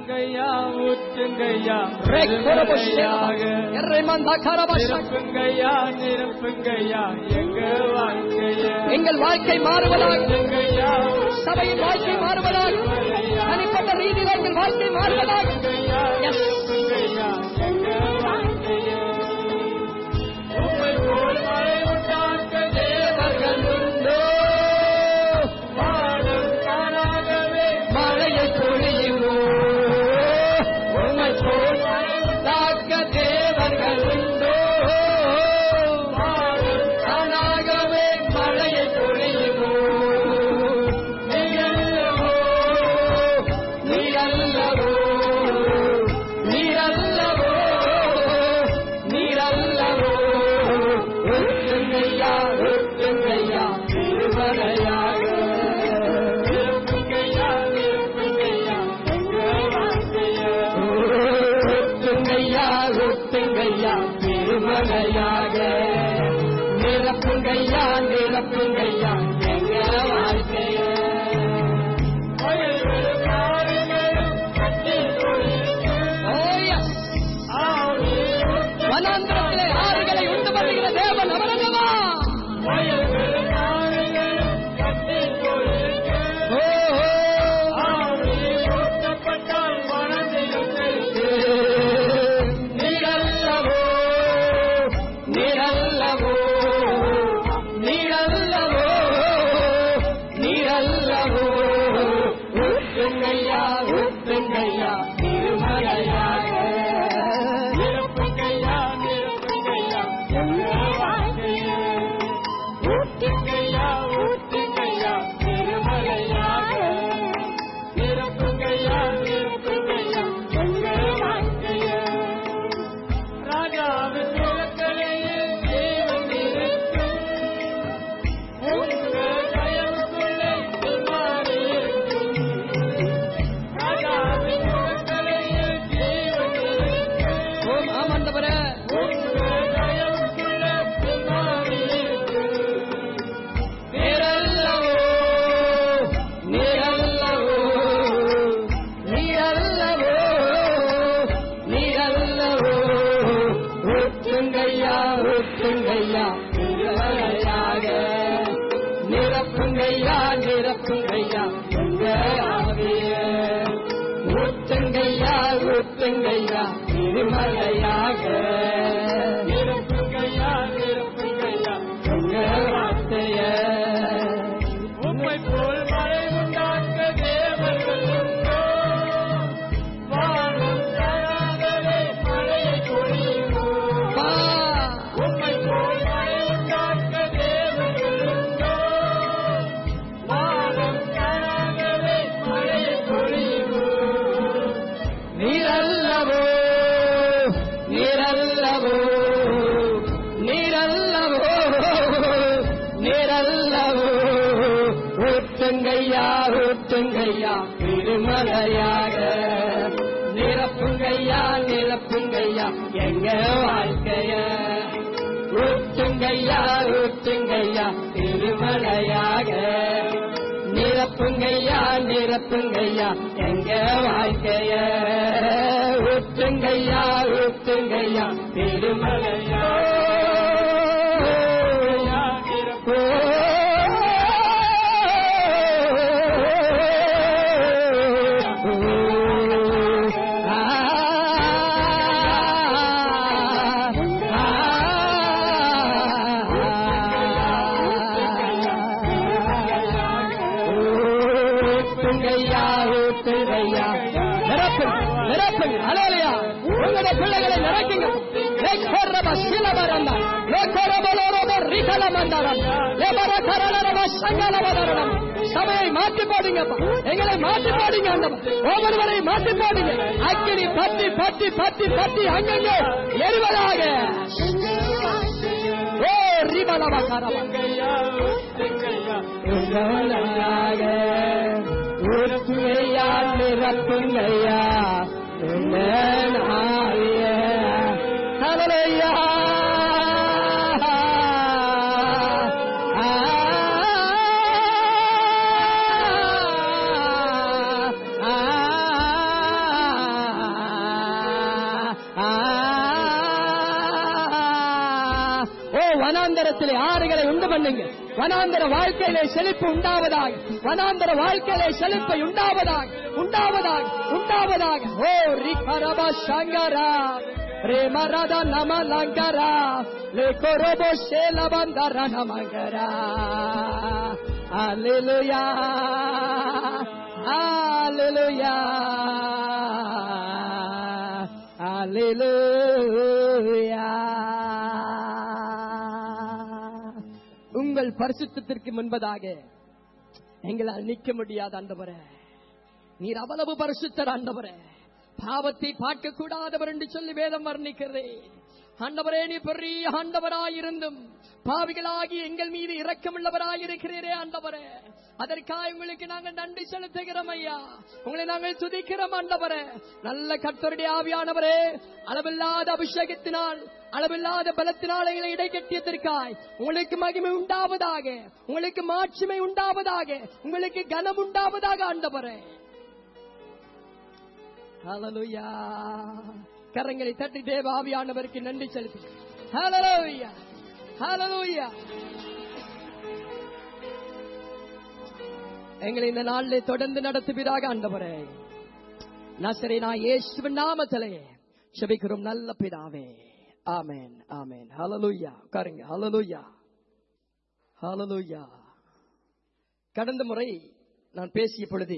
நிரப்புங்கய்யா ஊற்றுங்கய்யா ரெக்கரபஷியாக. எர்ரைமந்தாகரபஷ. நிரப்புங்கய்யா நிரப்புங்கய்யா எங்க வாழ்க்கைய எங்கள் வாழ்க்கை மாறுவதாக ஊற்றுங்கய்யா சபையின் வாழ்க்கை மாறுவதாக தனிப்பட்ட ரீதியில் எங்கள் வாழ்க்கை மாறுவதாக ஊற்றுங்கய்யா Yes. நிரப்புங்கய்யா எங்க வாழ்க்கைய உம்மை போல் மழை உண்டாக்க தேவர்கள் உண்டோ வானம் தானாகவே மழையை பொழியுமோ உம்மை போல் தாக்க தேவர்கள் உண்டோ தானாகவே மழையை பொழியுமோ நீரல்லவோ நீரல்லவோ நீரல்லவோ நீரல்லவோ ஒத்துங்கையா ஒத்துங்கையா திருமலையாக நிரப்புங்கய்யா நிரப்புங்கய்யா எங்க வாழ்க்கைய ஒத்துங்கையா ஒத்துங்கையா திருமலையாக நிரப்புங்கையா நிரப்புங்கையா எங்க வாழ்க்கைய வயல்கள் மாறுகளும் கட்டி ஓயா வனாந்திரத்திலே ஆறுகளை உண்டு பண்ணுகிற தேவன் அவரல்லவா வயல்கள் மாறுகளும் கட்டி ஓ ஊற்றப்பட்டால் மனதிலும் நீரல்லவோ நீரல்லவோ நீரல்லவோ நீரல்லவோ ஊற்றுங்கையா ஊற்றுங்கையா திருமலையாக நிரப்புங்கய்யா நிரப்புங்கய்யா எங்க வாழ்க்கைய ஊற்றுங்கய்யா ஊற்றுங்கய்யா திருமலையாக நிரப்புங்கய்யா நிரப்புங்கய்யா எங்க வாழ்க்கைய ராஜாவின் விளக்கலையில் தேவன் இருக்கும் உங்க தயவுக்குள்ளே மாறி இருக்கும் ராஜாவின் விளக்கலையில் தேவன் இருக்கும் ஓம் ஆமாண்டவரே உங்க தயவுக்குள்ளே மாறி இருக்கும் நீரல்லவோ நீரல்லவோ நீரல்லவோ நீரல்லவோ ஊற்றுங்கையா ஊற்றுங்கையா திருமலையாக நிரப்புங்கையா நிரப்புங்கையா உங்க ஆவிய ஊற்றுங்கையா ஊற்றுங்கையா திருமலையாக நிரப்புங்கய்யா நிரப்புங்கய்யா உங்க வார்த்தைய உம்மை போல் மழை உண்டாக்க தேவர்கள் உண்டோ வானம் தராகவே மழையை பொழியுமோ பா உம்மை போல் மழை உண்டாக்க தேவர்கள் உண்டோ வானம் தராகவே மழையை பொழியுமோ நீரல்லவோ நீரல்லவோ நீரல்லவோ நீரல்லவோ ஊற்றுங்கையா ஊற்றுங்கையா திருமலையாக நிரப்புங்கையா நிரப்புங்கையா எங்க வாழ்க்கைய ஊற்றுங்கையா ஊற்றுங்கையா திருமலையாக நிரப்புங்கையா நிரப்புங்கையா எங்க வாழ்க்கைய ஊற்றுங்கையா ஊற்றுங்கையா திருமலையா ஓ, ஆ, ஊற்றுங்கையா ஊற்றுங்கையா நிரப்புங்க நிரப்புங்க அலையா உங்களுடைய பிள்ளைகளை நிரப்புங்க லேக்கோரப சிலபரந்தா லேக்கோரபலோரப ரிகலமந்தாரம் லேபர கரலரப சங்கலவதரணம் சபையை மாற்றி போடுங்கப்பா எங்களை மாற்றி போடுங்க அந்த ஒவ்வொருவரை மாற்றி போடுங்க அக்கினி பத்தி பத்தி பத்தி பத்தி அங்கங்கே எரிவதாக ஓ ரிபலவ கரவ உங்களாக ஊற்றுமையா நிரப்புங்கையா ஆய கவலையா ஆ வனாந்தரத்திலே ஆறுகளை உண்டு பண்ணுங்க வனாந்தர வாழ்க்கையிலே செழிப்பு உண்டாவதாக வனாந்தர வாழ்க்கையிலே செழிப்பை உண்டாவதாக உண்டாவதாக உண்டாவதாக ஓ ரிகரபா சங்கரா பிரேமராதா நம லங்கரா லேகோரோபோ சேலபந்தர நமங்கரா Hallelujah. Hallelujah. Hallelujah. உங்கள் பரிசுத்தத்திற்கு முன்பதாக எங்களால் நிற்க முடியாத ஆண்டவரே நீர் அவ்வளவு பரிசுத்தர் ஆண்டவரே பாவத்தை பார்க்க கூடாதவர் என்று சொல்லி வேதம் வர்ணிக்கிறதே ஆண்டவரே நீ பெரிய ஆண்டவராயிருந்தும் பாவிகளாகி எங்கள் மீது இரக்கமுள்ளவராயிருக்கிறீரே ஆண்டவரே அதற்காக உங்களுக்கு நாங்கள் நன்றி செலுத்துகிறோம் ஐயா உங்களை நாங்கள் துதிக்கிறோம் ஆண்டவரே நல்ல கர்த்தருடைய ஆவியானவரே அளவில்லாத அபிஷேகத்தினால் அளவில்லாத பலத்தினால் எங்களை இடைக்கட்டியதற்காய் உங்களுக்கு மகிமை உண்டாவதாக உங்களுக்கு மாட்சிமை உண்டாவதாக உங்களுக்கு கனம் உண்டாவதாக ஆண்டவரே ஹalleluya கரங்களை தட்டி தேவ ஆவியானவருக்கு நன்றி செலுத்து ஹalleluya ஹalleluya எங்களை இந்த நாளிலே தொடர்ந்து நடத்துவீராக ஆண்டவரே நசரேனா இயேசுவின் நாமத்திலே செபிக்கிறோம் நல்ல பிதாவே ஆமென் ஆமென் ஹalleluya உட்காருங்க ஹalleluya ஹalleluya கடந்த முறை நான் பேசிய பொழுது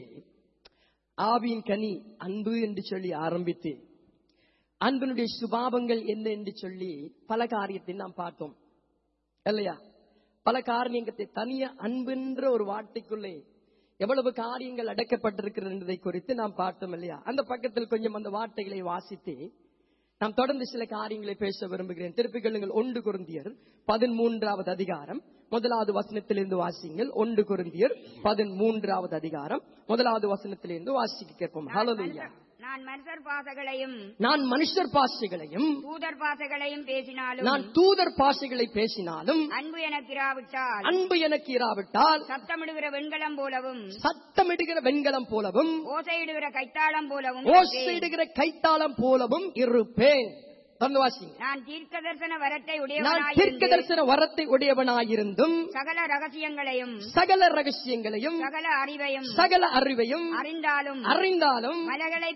ஆவியின் கனி அன்பு என்று சொல்லி ஆரம்பித்து அன்பினுடைய சுபாவங்கள் என்ன என்று சொல்லி பல காரியத்தை நாம் பார்த்தோம் இல்லையா பல காரியங்களை தனிய அன்புன்ற ஒரு வார்த்தைக்குள்ளே எவ்வளவு காரியங்கள் அடக்கப்பட்டிருக்கிறது என்பதை குறித்து நாம் பார்த்தோம் இல்லையா அந்த பக்கத்தில் கொஞ்சம் அந்த வார்த்தைகளை வாசித்து நாம் தொடர்ந்து சில காரியங்களை பேச விரும்புகிறேன் திருப்பிக் கொள்ளுங்கள் ஒன்று குருந்தியர் பதிமூன்றாவது அதிகாரம் முதலாவது வசனத்திலிருந்து வாசிங்கள் ஒன்று குருந்தியர் பதிமூன்றாவது அதிகாரம் முதலாவது வசனத்திலிருந்து வாசிக்க கேட்போம் ஹalleluya நான் மனுஷர் பாசகளையும் நான் மனுஷர் பாஷைகளையும் தூதர் பாசகளையும் பேசினாலும் நான் தூதர் பாஷைகளை பேசினாலும் அன்பு எனக்கு இராவிட்டால் அன்பு எனக்கு இராவிட்டால் சத்தமிடுகிற வெண்கலம் போலவும் சத்தமிடுகிற வெண்கலம் போலவும் ஓசையிடுகிற கைத்தாளம் போலவும் இருப்பேன். ஓசையிடுகிற கைத்தாளம் போலவும் இருப்பேன் தொடர்ந்து வாசிங்க நான் தீர்க்க தரிசன வரத்தை நான் உடையவனாயிருந்து தீர்க்க தரிசன வரத்தை உடையவனாயிருந்தும் சகல ரகசியங்களையும் சகல ரகசியங்களையும் சகல அறிவையும் சகல அறிவையும் அறிந்தாலும் அறிந்தாலும் மலைகளை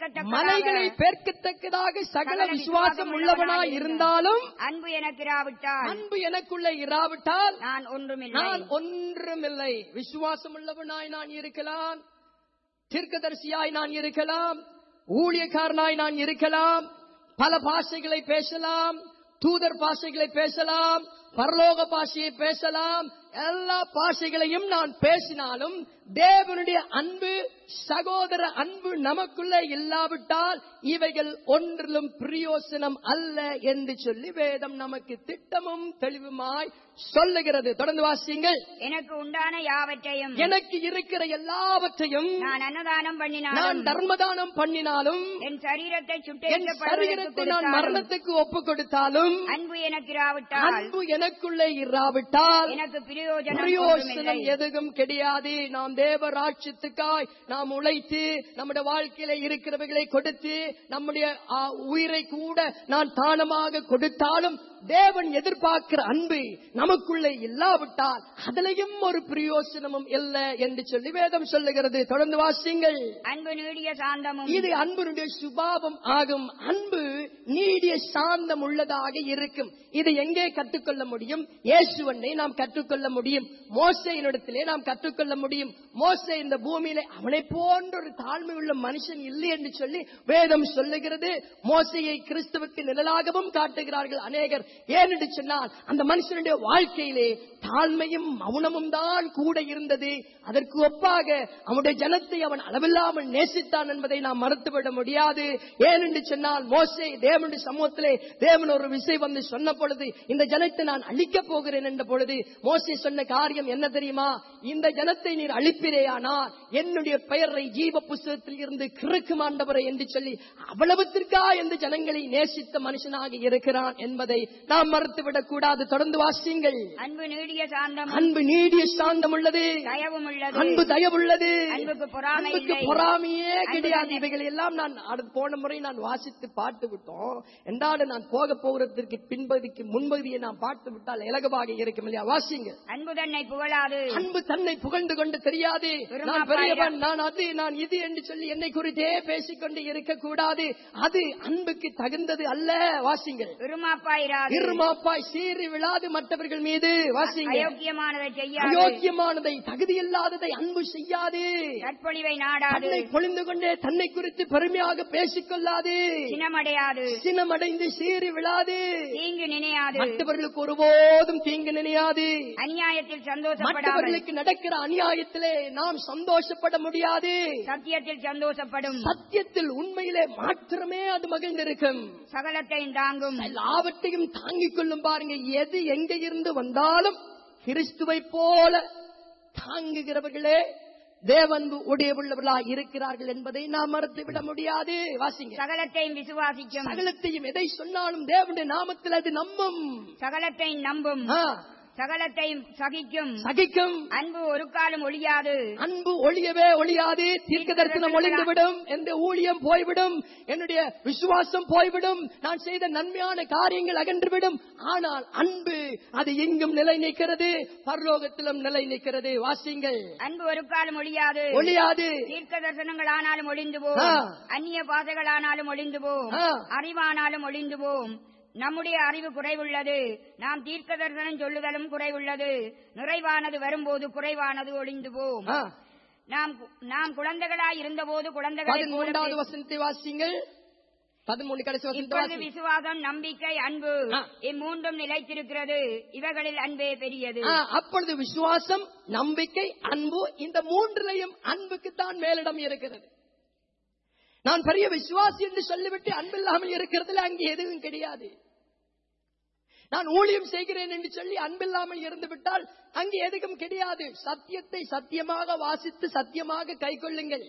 மலைகளை பேர்க்கத்தக்க பேர்க்கத்தக்கதாக சகல சகல விசுவாசம் விசுவாசம் உள்ளவனாய் இருந்தாலும் அன்பு எனக்கு இராவிட்டால் அன்பு எனக்குள்ள இராவிட்டால் நான் ஒன்றுமில்லை நான் ஒன்றுமில்லை விசுவாசம் உள்ளவனாய் நான் இருக்கலாம் தீர்க்கதரிசியாய் நான் இருக்கலாம் ஊழியக்காரனாய் நான் இருக்கலாம் பல பாஷைகளை பேசலாம் தூதர் பாஷைகளை பேசலாம் பரலோக பாஷையை பேசலாம் எல்லா பாஷைகளையும் நான் பேசினாலும் தேவனுடைய அன்பு சகோதர அன்பு நமக்குள்ள இல்லாவிட்டால் இவைகள் ஒன்றிலும் பிரயோசனம் அல்ல என்று சொல்லி வேதம் நமக்கு திட்டமும் தெளிவுமாய் சொல்லுகிறது தொடர்ந்து வாசியுங்கள் எனக்கு உண்டான யாவற்றையும் எனக்கு இருக்கிற எல்லாவற்றையும் நான் அன்னதானம் நான் பண்ணினாலும் தர்மதானம் பண்ணினாலும் என் சரீரத்தை என் சரீரத்தை நான் சுட்டெரிக்கப்படுவதற்கு மரணத்துக்கு ஒப்பு கொடுத்தாலும் அன்பு எனக்கு இராவிட்டால் அன்பு எனக்குள்ளே இராவிட்டால் எனக்கு பிரயோஜனம் பிரயோசனம் ஒன்றுமில்லை. எதுவும் கிடையாது நாம் தேவ ராட்சியத்துக்காய் நாம் உழைத்து நம்முடைய வாழ்க்கையில இருக்கிறவைகளை கொடுத்து நம்முடைய ஆ, உயிரை கூட நான் தானமாக கொடுத்தாலும் தேவன் எதிர்பார்க்கிற அன்பு நமக்குள்ளே இல்லாவிட்டால் அதிலையும் ஒரு பிரயோசனமும் இல்லை என்று சொல்லி வேதம் சொல்லுகிறது தொடர்ந்து வாசியுங்கள் அன்பு நீடிய சாந்தமும் இது அன்புடைய சுபாவம் ஆகும் அன்பு நீடிய சாந்தம் உள்ளதாக இருக்கும் இதை எங்கே கற்றுக்கொள்ள முடியும் இயேசுவனை நாம் கற்றுக்கொள்ள முடியும் மோசையினிடத்திலே நாம் கற்றுக்கொள்ள முடியும் மோசை இந்த பூமியிலே அவனை போன்ற ஒரு தாழ்மை உள்ள மனுஷன் இல்லை என்று சொல்லி வேதம் சொல்லுகிறது மோசையை கிறிஸ்துவுக்கு நிழலாகவும் காட்டுகிறார்கள் அநேகர் ஏனென்று சொன்னால் அந்த மனுஷனுடைய வாழ்க்கையிலே தாழ்மையும் மௌனமும் தான் கூட இருந்தது அதற்கு ஒப்பாக அவனுடைய ஜனத்தை அவன் அளவில்லாமல் நேசித்தான் என்பதை நாம் மறுத்துவிட முடியாது ஏனென்று சொன்னால் மோசே தேவனுடைய சமூகத்திலே தேவன் ஒரு விசை வந்து சொன்ன பொழுது இந்த ஜனத்தை நான் அழிக்கப் போகிறேன் என்ற பொழுது மோசே சொன்ன காரியம் என்ன தெரியுமா இந்த ஜனத்தை நீர் அழிப்பிரேயானால் என்னுடைய பெயரை ஜீவ புஸ்தகத்தில் இருந்து கிறுக்கும் ஆண்டவரை என்று சொல்லி அவ்வளவுத்திற்கா இந்த ஜனங்களை நேசித்த மனுஷனாக இருக்கிறான் என்பதை நாம் மறுத்துவிடக் கூடாது தொடர்ந்து வாசியுங்கள் அன்பு நீடிய சாந்தமும் அன்பு நீடிய சாந்தம் உள்ளது தயவும் உள்ளது அன்பு தயவுள்ளது அன்புக்கு பொறாமை அன்புக்கு இல்லை. பொறாமையே அன்பு கிடையாது தன்னை- இவைகள் எல்லாம் நான் அடுத்த போன முறை நான் வாசித்து பார்த்து விட்டோம் என்றாலும் நான் போக போகிறதற்கு பின்பகுதிக்கு முன்பகுதியை நான் பார்த்து விட்டால் இலகுவாக இருக்கும் இல்லையா வாசிங்க அன்பு தன்னை புகழாது அன்பு தன்னை புகழ்ந்து கொண்டு தெரியாது நான் பெரியவன் நான் அது நான் இது என்று சொல்லி என்னை குறித்தே பேசிக்கொண்டு இருக்கக்கூடாது அது அன்புக்கு தகுந்தது அல்ல வாசிங்கள் விருமாப்பாயிராது இருமாப்பாய் சீறி விழாது மற்றவர்கள் மீது வாசிங்க அயோக்கியமானதை செய்யாது அயோக்கியமானதை தகுதியில்லாததை அன்பு செய்யாது நட்பொழிவை நாடாது தன்னை பொழிந்து கொண்டே தன்னை குறித்து பெருமையாக பேசிக் கொள்ளாது சினமடையாது சினமடைந்து சீறி விழாது தீங்கு நினையாது மற்றவர்களுக்கு ஒருபோதும் தீங்கு நினையாது அநியாயத்தில் சந்தோஷப்படாமல் மற்றவர்களுக்கு நடக்கிற அநியாயத்திலே நாம் சந்தோஷப்பட முடியாது சத்தியத்தில் சந்தோஷப்படும் சத்தியத்தில் உண்மையிலே மாத்திரமே அது மகிழ்ந்திருக்கும் சகலத்தையும் தாங்கும் எல்லாவற்றையும் தாங்கிக் கொள்ளும் பாருங்க எது எங்க இருந்து வந்தாலும் கிறிஸ்துவை போல தாங்குகிறவர்களே தேவன்பு உடையவுள்ளவர்களா இருக்கிறார்கள் என்பதை நாம் மறுத்து விட முடியாது வாசிங்க சகலத்தையும் விசுவாசிக்கும் சகலத்தையும் எதை சொன்னாலும் தேவனுடைய நாமத்தில் அது நம்பும் சகலத்தையும் நம்பும் ஆ, சகலத்தையும் சகிக்கும் சகிக்கும் அன்பு ஒரு காலம் ஒழியாது அன்பு ஒளியவே ஒளியாது தீர்க்க தரிசனம் ஒளிந்துவிடும் எந்த ஊழியம் போய்விடும் என்னுடைய விசுவாசம் போய்விடும் நான் செய்த நன்மையான காரியங்கள் அகன்றுவிடும் ஆனால் அன்பு அது எங்கும் நிலை நிற்கிறது பரலோகத்திலும் நிலை நிற்கிறது வாசிங்கள் அன்பு ஒரு காலம் ஒழியாது ஒளியாது தீர்க்க தரிசனங்கள் ஆனாலும் ஒளிந்து போம் ஆ. அந்நிய பாதைகள் ஆனாலும் ஒளிந்து போம் ஆ. அறிவானாலும் ஒளிந்து போம் நம்முடைய அறிவு குறைவுள்ளது நாம் தீர்க்க தரிசனம் சொல்லுதலும் குறைவுள்ளது நிறைவானது வரும்போது குறைவானது ஒளிந்து போம் ஆ, நாம் நாம் குழந்தைகளாய் இருந்தபோது குழந்தைகளை போல பதிமூன்றாவது பே- வசனத்தை வாசிங்கள் பதிமூணு கடைசி வசனத்தை இப்பொழுது வாசிங்க விசுவாசம் நம்பிக்கை அன்பு ஆ. இம்மூன்றும் நிலைத்திருக்கிறது இவைகளில் அன்பே பெரியது ஆ, அப்பொழுது விசுவாசம் நம்பிக்கை அன்பு இந்த மூன்றிலையும் அன்புக்கு தான் மேலிடம் இருக்கிறது நான் பெரிய விசுவாசி என்று சொல்லிவிட்டு அன்பில்லாமல் இருக்கிறதுல அங்கே எதுவும் கிடையாது நான் ஊழியம் செய்கிறேன் என்று சொல்லி அன்பில்லாமல் இருந்து விட்டால் அங்கே எதுவும் கிடையாது சத்தியத்தை சத்தியமாக வாசித்து சத்தியமாக கை கொள்ளுங்கள்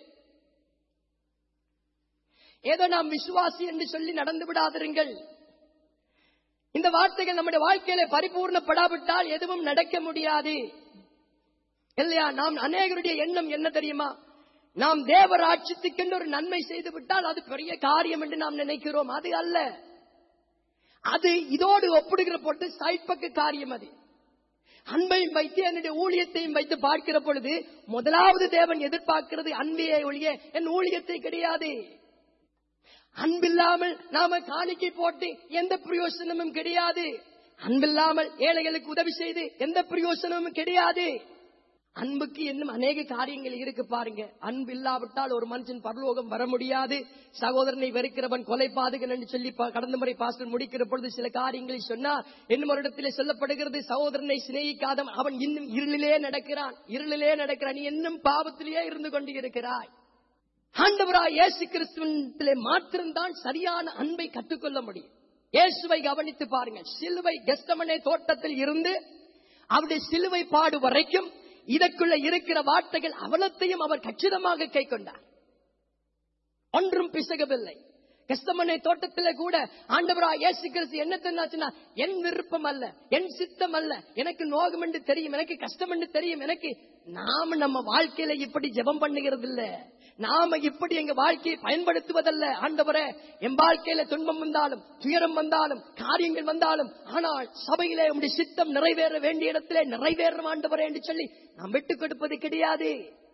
ஏதோ நாம் விசுவாசி என்று சொல்லி நடந்து விடாதிருங்கள் இந்த வார்த்தைகள் நம்முடைய வாழ்க்கையில பரிபூர்ணப்படாவிட்டால் எதுவும் நடக்க முடியாது இல்லையா நாம் அநேகருடைய எண்ணம் என்ன தெரியுமா நாம் தேவ ராட்சியத்துக்கென்று ஒரு நன்மை செய்து விட்டால் அது பெரிய காரியம் என்று நாம் நினைக்கிறோம் அது அல்ல அது இதோடு ஒப்பிடுகிற பொழுது சைட்பக்க காரியம் அது அன்பையும் வைத்து என்னுடைய ஊழியத்தையும் வைத்து பார்க்கிற பொழுது முதலாவது தேவன் எதிர்பார்க்கிறது அன்பையை ஒழிய என் ஊழியத்தை கிடையாது அன்பில்லாமல் நாம காணிக்கை போட்டு எந்த பிரயோசனமும் கிடையாது அன்பில்லாமல் ஏழைகளுக்கு உதவி செய்து எந்த பிரயோசனமும் கிடையாது அன்புக்கு இன்னும் அநேக காரியங்கள் இருக்கு பாருங்க அன்பு இல்லாவிட்டால் ஒரு மனுஷன் பரலோகம் வர முடியாது சகோதரனை வெறுக்கிறவன் கொலை பாதுகன் என்று சொல்லி ப- கடந்த முறை பாஸ்டர் முடிக்கிற பொழுது சில காரியங்களை சொன்னார் இன்னும் ஒரு இடத்திலே சொல்லப்படுகிறது சகோதரனை சிநேகிக்காதவன் அவன் இன்னும் இருளிலே நடக்கிறான் இருளிலே நடக்கிறான் நீ இன்னும் பாவத்திலேயே இருந்து கொண்டு இருக்கிறாய் ஆண்டவராய் இயேசு கிறிஸ்துவிலே மாத்திரம்தான் சரியான அன்பை கற்றுக்கொள்ள முடியும் இயேசுவை கவனித்து பாருங்கள் சிலுவை கெஸ்தமனே தோட்டத்தில் இருந்து அவருடைய சிலுவை பாடு வரைக்கும் இதற்குள்ள இருக்கிற வார்த்தைகள் அவலத்தையும் அவர் கச்சிதமாக கை கொண்டார் ஒன்றும் பிசகவில்லை கஸ்தமனை தோட்டத்திலே கூட ஆண்டவரா இயேசு கிறிஸ்து என்ன சொன்னாச்சுன்னா என் விருப்பம் அல்ல என் சித்தம் அல்ல எனக்கு நோகம் என்று தெரியும் எனக்கு கஷ்டம் என்று தெரியும் எனக்கு நாம நம்ம வாழ்க்கையில இப்படி ஜெபம் பண்ணுகிறது இல்ல நாம இப்படி எங்க வாழ்க்கையை பயன்படுத்துவதல்ல ஆண்டவரே என் வாழ்க்கையில துன்பம் வந்தாலும் துயரம் வந்தாலும் காரியங்கள் வந்தாலும் ஆனால் சபையிலே உடைய சித்தம் நிறைவேற வேண்டிய இடத்திலே நிறைவேறும் ஆண்டவரே என்று சொல்லி நாம் விட்டுக் கொடுப்பது கிடையாது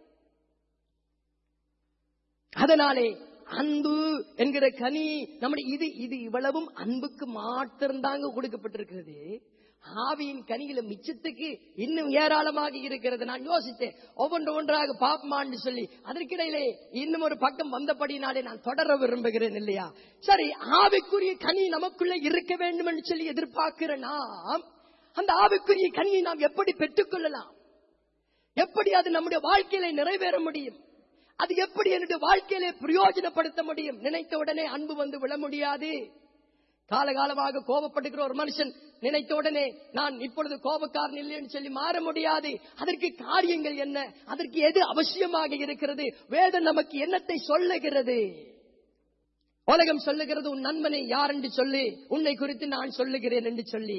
அதனாலே அன்பு என்கிற கனி நம்முடைய இது இது இவ்வளவும் அன்புக்கு மாத்திரம்தாங்க கொடுக்கப்பட்டிருக்கிறது ஆவியின் கனியில மிச்சத்துக்கு இன்னும் ஏராளமாக இருக்கிறது நான் யோசித்தேன் ஒவ்வொன்று ஒன்றாக பாப்பமான்னு சொல்லி அதற்கிடையிலே இன்னும் ஒரு பக்கம் வந்தபடினாலே நான் தொடர விரும்புகிறேன் இல்லையா சரி ஆவிக்குரிய கனி நமக்குள்ள இருக்க வேண்டும் என்று சொல்லி எதிர்பார்க்கிற நாம் அந்த ஆவிக்குரிய கனியை நாம் எப்படி பெற்றுக்கொள்ளலாம் எப்படி அது நம்முடைய வாழ்க்கையில நிறைவேற முடியும் அது எப்படி என்னுடைய வாழ்க்கையிலே பிரயோஜனப்படுத்த முடியும் நினைத்த உடனே அன்பு வந்து விழ முடியாது காலகாலமாக கோபப்படுகிற ஒரு மனுஷன் நினைத்த உடனே நான் இப்பொழுது கோபக்காரன் இல்லைன்னு சொல்லி மாற முடியாது அதற்கு காரியங்கள் என்ன அதற்கு எது அவசியமாக இருக்கிறது வேதம் நமக்கு என்னத்தை சொல்லுகிறது உலகம் சொல்லுகிறது உன் நண்பனை யார் என்று சொல்லி உன்னை குறித்து நான் சொல்லுகிறேன் என்று சொல்லி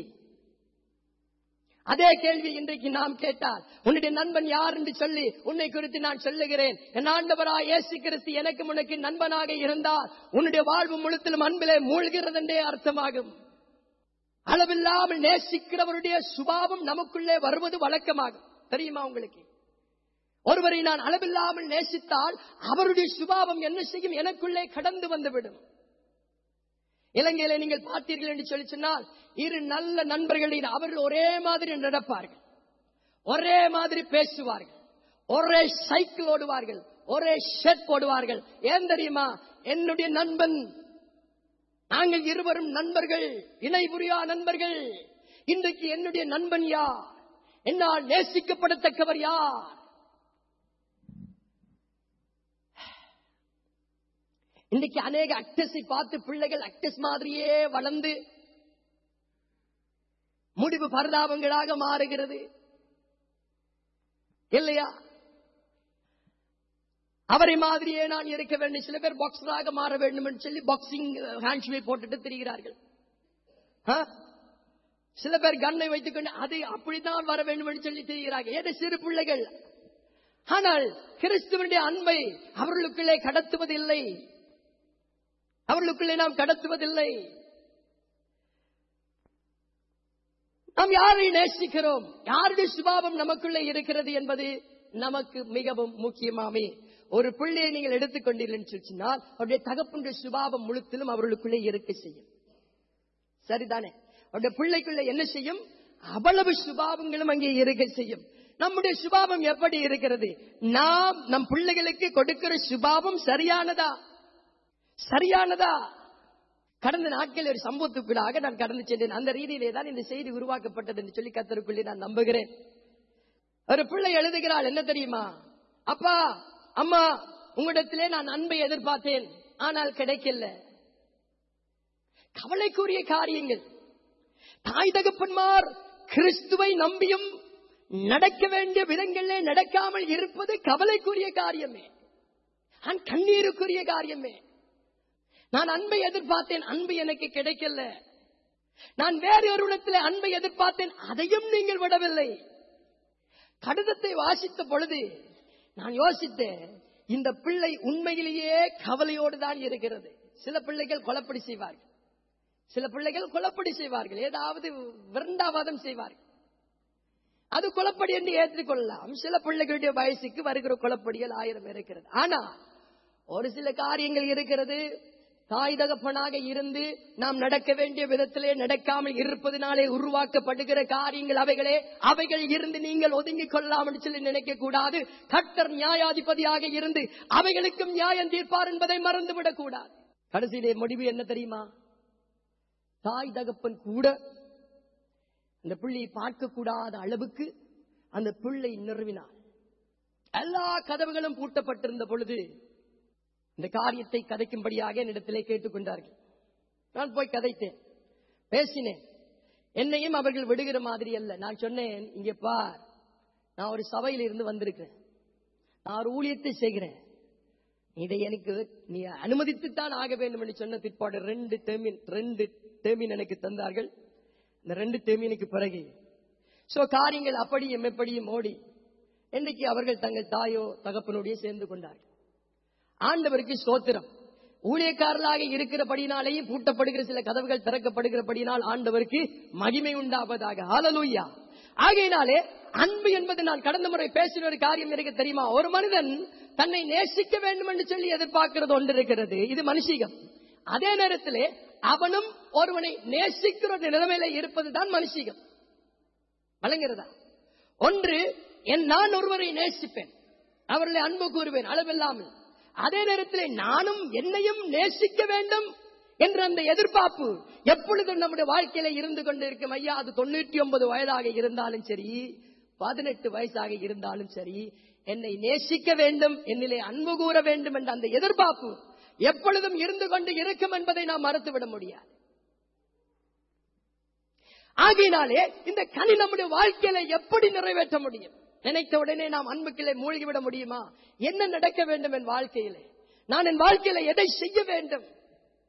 அதே கேள்வி இன்றைக்கு நாம் கேட்டால் உன்னுடைய நண்பன் யார் என்று சொல்லி உன்னை குறித்து நான் சொல்லுகிறேன் என் ஆண்டவரா இயேசு கிறிஸ்து எனக்கு உனக்கு நண்பனாக இருந்தால் உன்னுடைய வாழ்வு முழுத்திலும் அன்பிலே மூழ்கிறது என்றே அர்த்தமாகும் அளவில்லாமல் நேசிக்கிறவருடைய சுபாவம் நமக்குள்ளே வருவது வழக்கமாகும் தெரியுமா உங்களுக்கு ஒருவரை நான் அளவில்லாமல் நேசித்தால் அவருடைய சுபாவம் என்ன செய்யும் எனக்குள்ளே கடந்து வந்துவிடும் இலங்கையில நீங்கள் பார்த்தீர்கள் என்று சொல்லி சொன்னால் இரு நல்ல நண்பர்களில் அவர்கள் ஒரே மாதிரி நடப்பார்கள் ஒரே மாதிரி பேசுவார்கள் ஒரே சைக்கிள் ஓடுவார்கள் ஒரே ஷர்ட் போடுவார்கள் ஏன் தெரியுமா என்னுடைய நண்பன் நாங்கள் இருவரும் நண்பர்கள் இணை புரியா நண்பர்கள் இன்றைக்கு என்னுடைய நண்பன் யார் என்னால் நேசிக்கப்படத்தக்கவர் யார் இன்னைக்கு அநேக அக்டஸை பார்த்து பிள்ளைகள் அக்டஸ் மாதிரியே வளர்ந்து முடிவு பரிதாபங்களாக மாறுகிறது இல்லையா அவரை மாதிரியே நான் இருக்க வேண்டும் சில பேர் பாக்ஸராக மாற வேண்டும் என்று சொல்லி பாக்ஸிங் ஹேண்ட்ஷே போட்டுட்டு திரிகிறார்கள் ஆ? சில பேர் கண்ணை வைத்துக் கொண்டு அது அப்படித்தான் வர வேண்டும் என்று சொல்லி திரிகிறார்கள் ஏதோ சிறு பிள்ளைகள் ஆனால் கிறிஸ்துவனுடைய அன்பை அவர்களுக்குள்ளே கடத்துவதில்லை அவர்களுக்குள்ளே நாம் கடத்துவதில்லை நாம் யாரை நேசிக்கிறோம் யாருடைய சுபாவம் நமக்குள்ளே இருக்கிறது என்பது நமக்கு மிகவும் முக்கியமாமே ஒரு பிள்ளையை நீங்கள் எடுத்துக்கொண்டீர்கள் சொன்னால் அவருடைய தகப்பனுடைய சுபாவம் முழுத்திலும் அவர்களுக்குள்ளே இருக்க செய்யும் சரிதானே அவருடைய பிள்ளைக்குள்ள என்ன செய்யும் அவ்வளவு சுபாவங்களும் அங்கே இருக்க செய்யும் நம்முடைய சுபாவம் எப்படி இருக்கிறது நாம் நம் பிள்ளைகளுக்கு கொடுக்கிற சுபாவம் சரியானதா சரியானதா கடந்த நாட்கள் ஒரு சம்பவத்துக்குள்ளாக நான் கடந்து சென்றேன் அந்த ரீதியிலே தான் இந்த செய்தி உருவாக்கப்பட்டது என்று சொல்லி கத்தருக்குள்ளே நான் நம்புகிறேன் ஒரு பிள்ளை எழுதுகிறாள் என்ன தெரியுமா அப்பா அம்மா உங்களிடத்திலே நான் அன்பை எதிர்பார்த்தேன் ஆனால் கிடைக்கல கவலைக்குரிய காரியங்கள் தாய் தகப்பன்மார் கிறிஸ்துவை நம்பியும் நடக்க வேண்டிய விதங்களிலே நடக்காமல் இருப்பது கவலைக்குரிய காரியமே நான் கண்ணீருக்குரிய காரியமே நான் அன்பை எதிர்பார்த்தேன் அன்பு எனக்கு கிடைக்கல நான் வேறு ஒரு இடத்துல அன்பை எதிர்பார்த்தேன் அதையும் நீங்கள் விடவில்லை கடிதத்தை வாசித்த பொழுது நான் யோசித்தேன் இந்த பிள்ளை உண்மையிலேயே கவலையோடு தான் இருக்கிறது சில பிள்ளைகள் கொலப்படி செய்வார்கள் சில பிள்ளைகள் குழப்படி செய்வார்கள் ஏதாவது விரண்டாவாதம் செய்வார்கள் அது குழப்படி என்று ஏற்றுக்கொள்ளலாம் சில பிள்ளைகளுடைய வயசுக்கு வருகிற குழப்படிகள் ஆயிரம் இருக்கிறது ஆனா ஒரு சில காரியங்கள் இருக்கிறது தாய் தகப்பனாக இருந்து நாம் நடக்க வேண்டிய விதத்திலே நடக்காமல் இருப்பதனாலே உருவாக்கப்படுகிற காரியங்கள் அவைகளே அவைகள் இருந்து நீங்கள் ஒதுங்கிக் கொள்ளலாம் சொல்லி நினைக்க கூடாது கட்டர் நியாயாதிபதியாக இருந்து அவைகளுக்கும் நியாயம் தீர்ப்பார் என்பதை மறந்துவிடக் கூடாது கடைசியிலே முடிவு என்ன தெரியுமா தாய் தகப்பன் கூட அந்த பிள்ளையை பார்க்கக்கூடாத அளவுக்கு அந்த பிள்ளை நிறுவினார் எல்லா கதவுகளும் பூட்டப்பட்டிருந்த பொழுது இந்த காரியத்தை கதைக்கும்படியாக என்னிடத்திலே கேட்டுக்கொண்டார்கள் நான் போய் கதைத்தேன் பேசினேன் என்னையும் அவர்கள் விடுகிற மாதிரி அல்ல நான் சொன்னேன் இங்க பார் நான் ஒரு சபையில இருந்து வந்திருக்கிறேன் நான் ஒரு ஊழியத்தை செய்கிறேன் இதை எனக்கு நீ அனுமதித்துத்தான் ஆக வேண்டும் என்று சொன்ன பிற்பாடு ரெண்டு டெர்மின் ரெண்டு டெர்மின் எனக்கு தந்தார்கள் இந்த ரெண்டு டெர்மினுக்கு பிறகு சோ காரியங்கள் அப்படியும் எப்படியும் ஓடி இன்றைக்கு அவர்கள் தங்கள் தாயோ தகப்பனோடய சேர்ந்து கொண்டார்கள் ஆண்டவருக்கு ஸ்தோத்திரம் ஊழியக்காரர்களாக இருக்கிறபடினாலேயே பூட்டப்படுகிற சில கதவுகள் திறக்கப்படுகிறபடினால் ஆண்டவருக்கு மகிமை உண்டாவதாக ஹalleluya ஆகையினாலே அன்பு என்பது நான் கடந்த முறை பேசின ஒரு காரியம் எனக்கு தெரியுமா ஒரு மனிதன் தன்னை நேசிக்க வேண்டும் என்று சொல்லி எதிர்பார்க்கிறது ஒன்று இருக்கிறது இது மனுஷிகம் அதே நேரத்திலே அவனும் ஒருவனை நேசிக்கிற ஒரு நிலைமையில இருப்பதுதான் மனுஷிகம் வழங்குகிறதா ஒன்று என் நான் ஒருவரை நேசிப்பேன் அவர்களை அன்பு கூறுவேன் அளவில்லாமல் அதே நேரத்தில் நானும் என்னையும் நேசிக்க வேண்டும் என்ற அந்த எதிர்பார்ப்பு எப்பொழுதும் நம்முடைய வாழ்க்கையில இருந்து கொண்டிருக்கும் ஐயா அது தொண்ணூற்றி ஒன்பது வயதாக இருந்தாலும் சரி பதினெட்டு வயசாக இருந்தாலும் சரி என்னை நேசிக்க வேண்டும் என்னிலே அன்பு கூற வேண்டும் என்ற அந்த எதிர்பார்ப்பு எப்பொழுதும் இருந்து கொண்டு இருக்கும் என்பதை நாம் மறுத்துவிட முடியாது ஆகையினாலே இந்த கனி நம்முடைய வாழ்க்கையில எப்படி நிறைவேற்ற முடியும் நினைத்த உடனே நாம் அன்புக்கிலே மூழ்கிவிட முடியுமா என்ன நடக்க வேண்டும் என் வாழ்க்கையிலே நான் என் வாழ்க்கையில எதை செய்ய வேண்டும்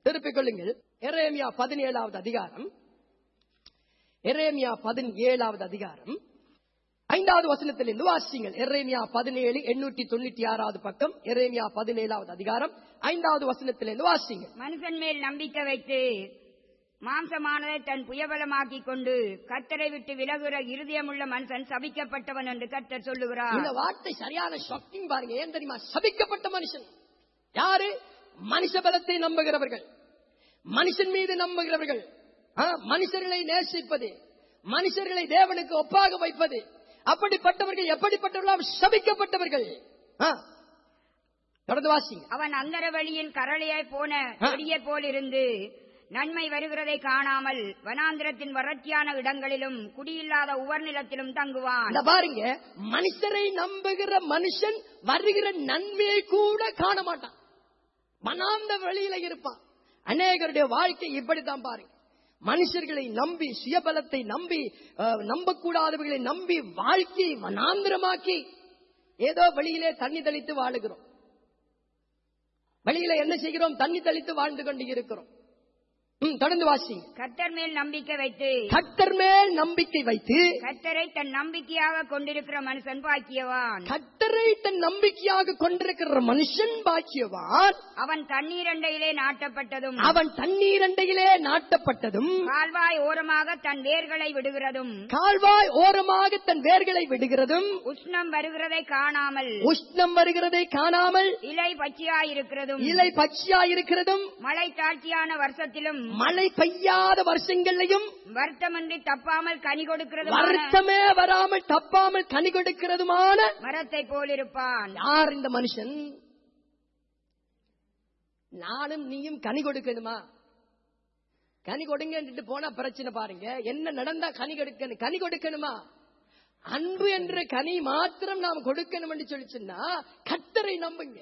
திருப்பிக் கொள்ளுங்கள் எரேமியா பதினேழாவது அதிகாரம் எரேமியா பதினேழாவது அதிகாரம் ஐந்தாவது வசனத்திலிருந்து வாசிங்கள் எரேமியா பதினேழு எண்ணூற்றி தொண்ணூற்றி ஆறாவது பக்கம் எரேமியா பதினேழாவது அதிகாரம் ஐந்தாவது வசனத்திலிருந்து வாசிங்கள் மனுஷன் மேல் நம்பிக்கை வைத்து மாம்சமானதை தன் புயபலமாக்கிக் கொண்டு கத்தரை விட்டு விலகுற இருதயமுள்ள மனுஷன் சபிக்கப்பட்டவன் என்று கர்த்தர் சொல்லுகிறார் இந்த வார்த்தை சரியான ஷாக்கிங் பாருங்க ஏன் தெரியுமா சபிக்கப்பட்ட மனுஷன் யாரு மனுஷ பலத்தை நம்புகிறவர்கள் மனுஷன் மீது நம்புகிறவர்கள் ஆ, மனுஷர்களை நேசிப்பது மனுஷர்களை தேவனுக்கு ஒப்பாக வைப்பது அப்படிப்பட்டவர்கள் எப்படிப்பட்டவர்கள் சபிக்கப்பட்டவர்கள் ஆ. தொடர்ந்து வாசிங்க அவன் அந்தர வழியின் கரளையாய் போன ஆ. செடியைப் போல் இருந்து நன்மை வருகிறதை காணாமல் வனாந்திரத்தின் வறட்சியான இடங்களிலும் குடியில்லாத உவர்நிலத்திலும் தங்குவான் இந்த பாருங்க மனுஷரை நம்புகிற மனுஷன் வருகிற நன்மையை கூட காண மாட்டான் மனாந்த வழியில இருப்பான் அநேகருடைய வாழ்க்கை இப்படித்தான் பாருங்க மனுஷர்களை நம்பி சுயபலத்தை நம்பி அஹ், நம்பக்கூடாதவர்களை நம்பி வாழ்க்கையை வனாந்திரமாக்கி ஏதோ வழியிலே தண்ணி தெளித்து வாழுகிறோம் வழியில என்ன செய்கிறோம் தண்ணி தெளித்து வாழ்ந்து கொண்டு இருக்கிறோம் ம், தொடர்ந்து வாசிங்க கர்த்தர் மேல் நம்பிக்கை வைத்து கத்தர் மேல் நம்பிக்கை வைத்து கர்த்தரை தன் நம்பிக்கையாக கொண்டிருக்கிற மனுஷன் பாக்கியவான் கத்தரை தன் நம்பிக்கையாக கொண்டிருக்கிற மனுஷன் பாக்கியவான் அவன் தண்ணீரண்டையிலே நாட்டப்பட்டதும் அவன் தண்ணீரண்டையிலே நாட்டப்பட்டதும் கால்வாய் ஓரமாக தன் வேர்களை விடுகிறதும் கால்வாய் ஓரமாக தன் வேர்களை விடுகிறதும் உஷ்ணம் வருகிறதை காணாமல் உஷ்ணம் வருகிறதை காணாமல் இலை பச்சையாயிருக்கிறதும் இலை பச்சையாயிருக்கிறதும் மழை தாழ்ச்சியான வருஷத்திலும் மழை பெய்யாத வருஷங்களையும் வருத்தமின்றி தப்பாமல் கனி கொடுக்கிறதுமான வருத்தமே வராமல் தப்பாமல் கனி கொடுக்கிறதுமான மரத்தை போலிருப்பான் யார் இந்த மனுஷன் நானும் நீயும் கனி கொடுக்கணுமா கனி கொடுங்கன்ட்டு போனா பிரச்சனை பாருங்க என்ன நடந்தா கனி கொடுக்கணும் கனி கொடுக்கணுமா அன்பு என்ற கனி மாத்திரம் நாம் கொடுக்கணும் என்று சொல்லி சொன்னா கத்தரை நம்புங்க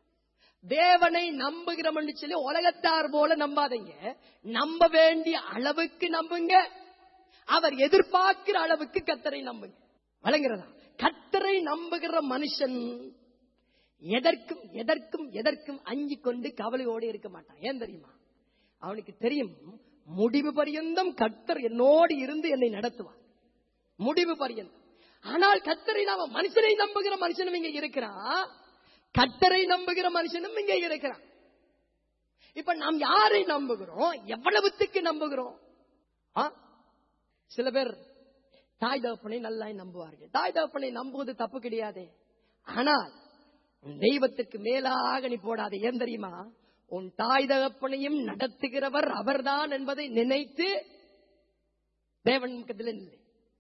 தேவனை நம்புகிறோம் என்று சொல்லி உலகத்தார் போல நம்பாதீங்க நம்ப வேண்டிய அளவுக்கு நம்புங்க அவர் எதிர்பார்க்கிற அளவுக்கு கத்தரை நம்புங்க வழங்குறதா கத்தரை நம்புகிற மனுஷன் எதற்கும் எதற்கும் எதற்கும் அஞ்சி கொண்டு கவலையோடு இருக்க மாட்டான் ஏன் தெரியுமா அவனுக்கு தெரியும் முடிவு பரியந்தம் கத்தர் என்னோடு இருந்து என்னை நடத்துவான் முடிவு பரியந்தம் ஆனால் கத்தரை நாம மனுஷனை நம்புகிற மனுஷனும் இங்க இருக்கிறான் கத்தரை நம்புகிற மனுஷனும் இங்க இருக்கிறான் இப்ப நாம் யாரை நம்புகிறோம் எவ்வளவுத்துக்கு நம்புகிறோம் ஆ? சில பேர் தாய் தகப்பனை நல்லா நம்புவார்கள் தாய் தகப்பனை நம்புவது தப்பு கிடையாது ஆனால் உன் தெய்வத்துக்கு மேலாக நீ போடாதே ஏன் தெரியுமா உன் தாய் தகப்பனையும் நடத்துகிறவர் அவர்தான் என்பதை நினைத்து தேவன் பக்கத்தில் நில்லை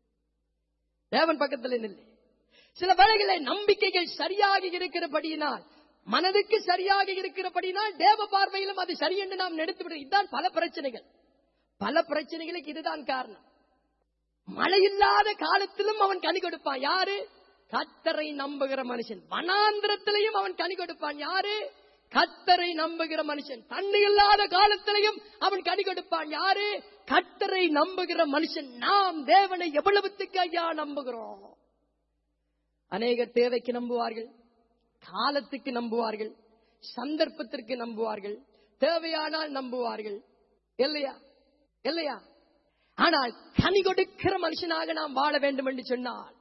தேவன் பக்கத்தில் நில்லை சில வேளைகளில் நம்பிக்கைகள் சரியாக இருக்கிறபடியினால் மனதுக்கு சரியாக இருக்கிறபடினால் தேவ பார்வையிலும் அது சரி என்று நாம் எடுத்துவிடும் இதுதான் பல பிரச்சனைகள் பல பிரச்சனைகளுக்கு இதுதான் காரணம் மழை இல்லாத காலத்திலும் அவன் கனி கொடுப்பான் யாரு கத்தரை நம்புகிற மனுஷன் வனாந்திரத்திலையும் அவன் கனி கொடுப்பான் யாரு கத்தரை நம்புகிற மனுஷன் தண்ணி இல்லாத காலத்திலையும் அவன் கனி கொடுப்பான் யாரு கத்தரை நம்புகிற மனுஷன் நாம் தேவனை எவ்வளவுத்துக்கு ஐயா நம்புகிறோம் அநேகர் தேவைக்கு நம்புவார்கள் காலத்துக்கு நம்புவார்கள் சந்தர்ப்பத்திற்கு நம்புவார்கள் தேவையானால் நம்புவார்கள் இல்லையா இல்லையா ஆனால் கனி கொடுக்கிற மனுஷனாக நாம் வாழ வேண்டும் என்று சொன்னால்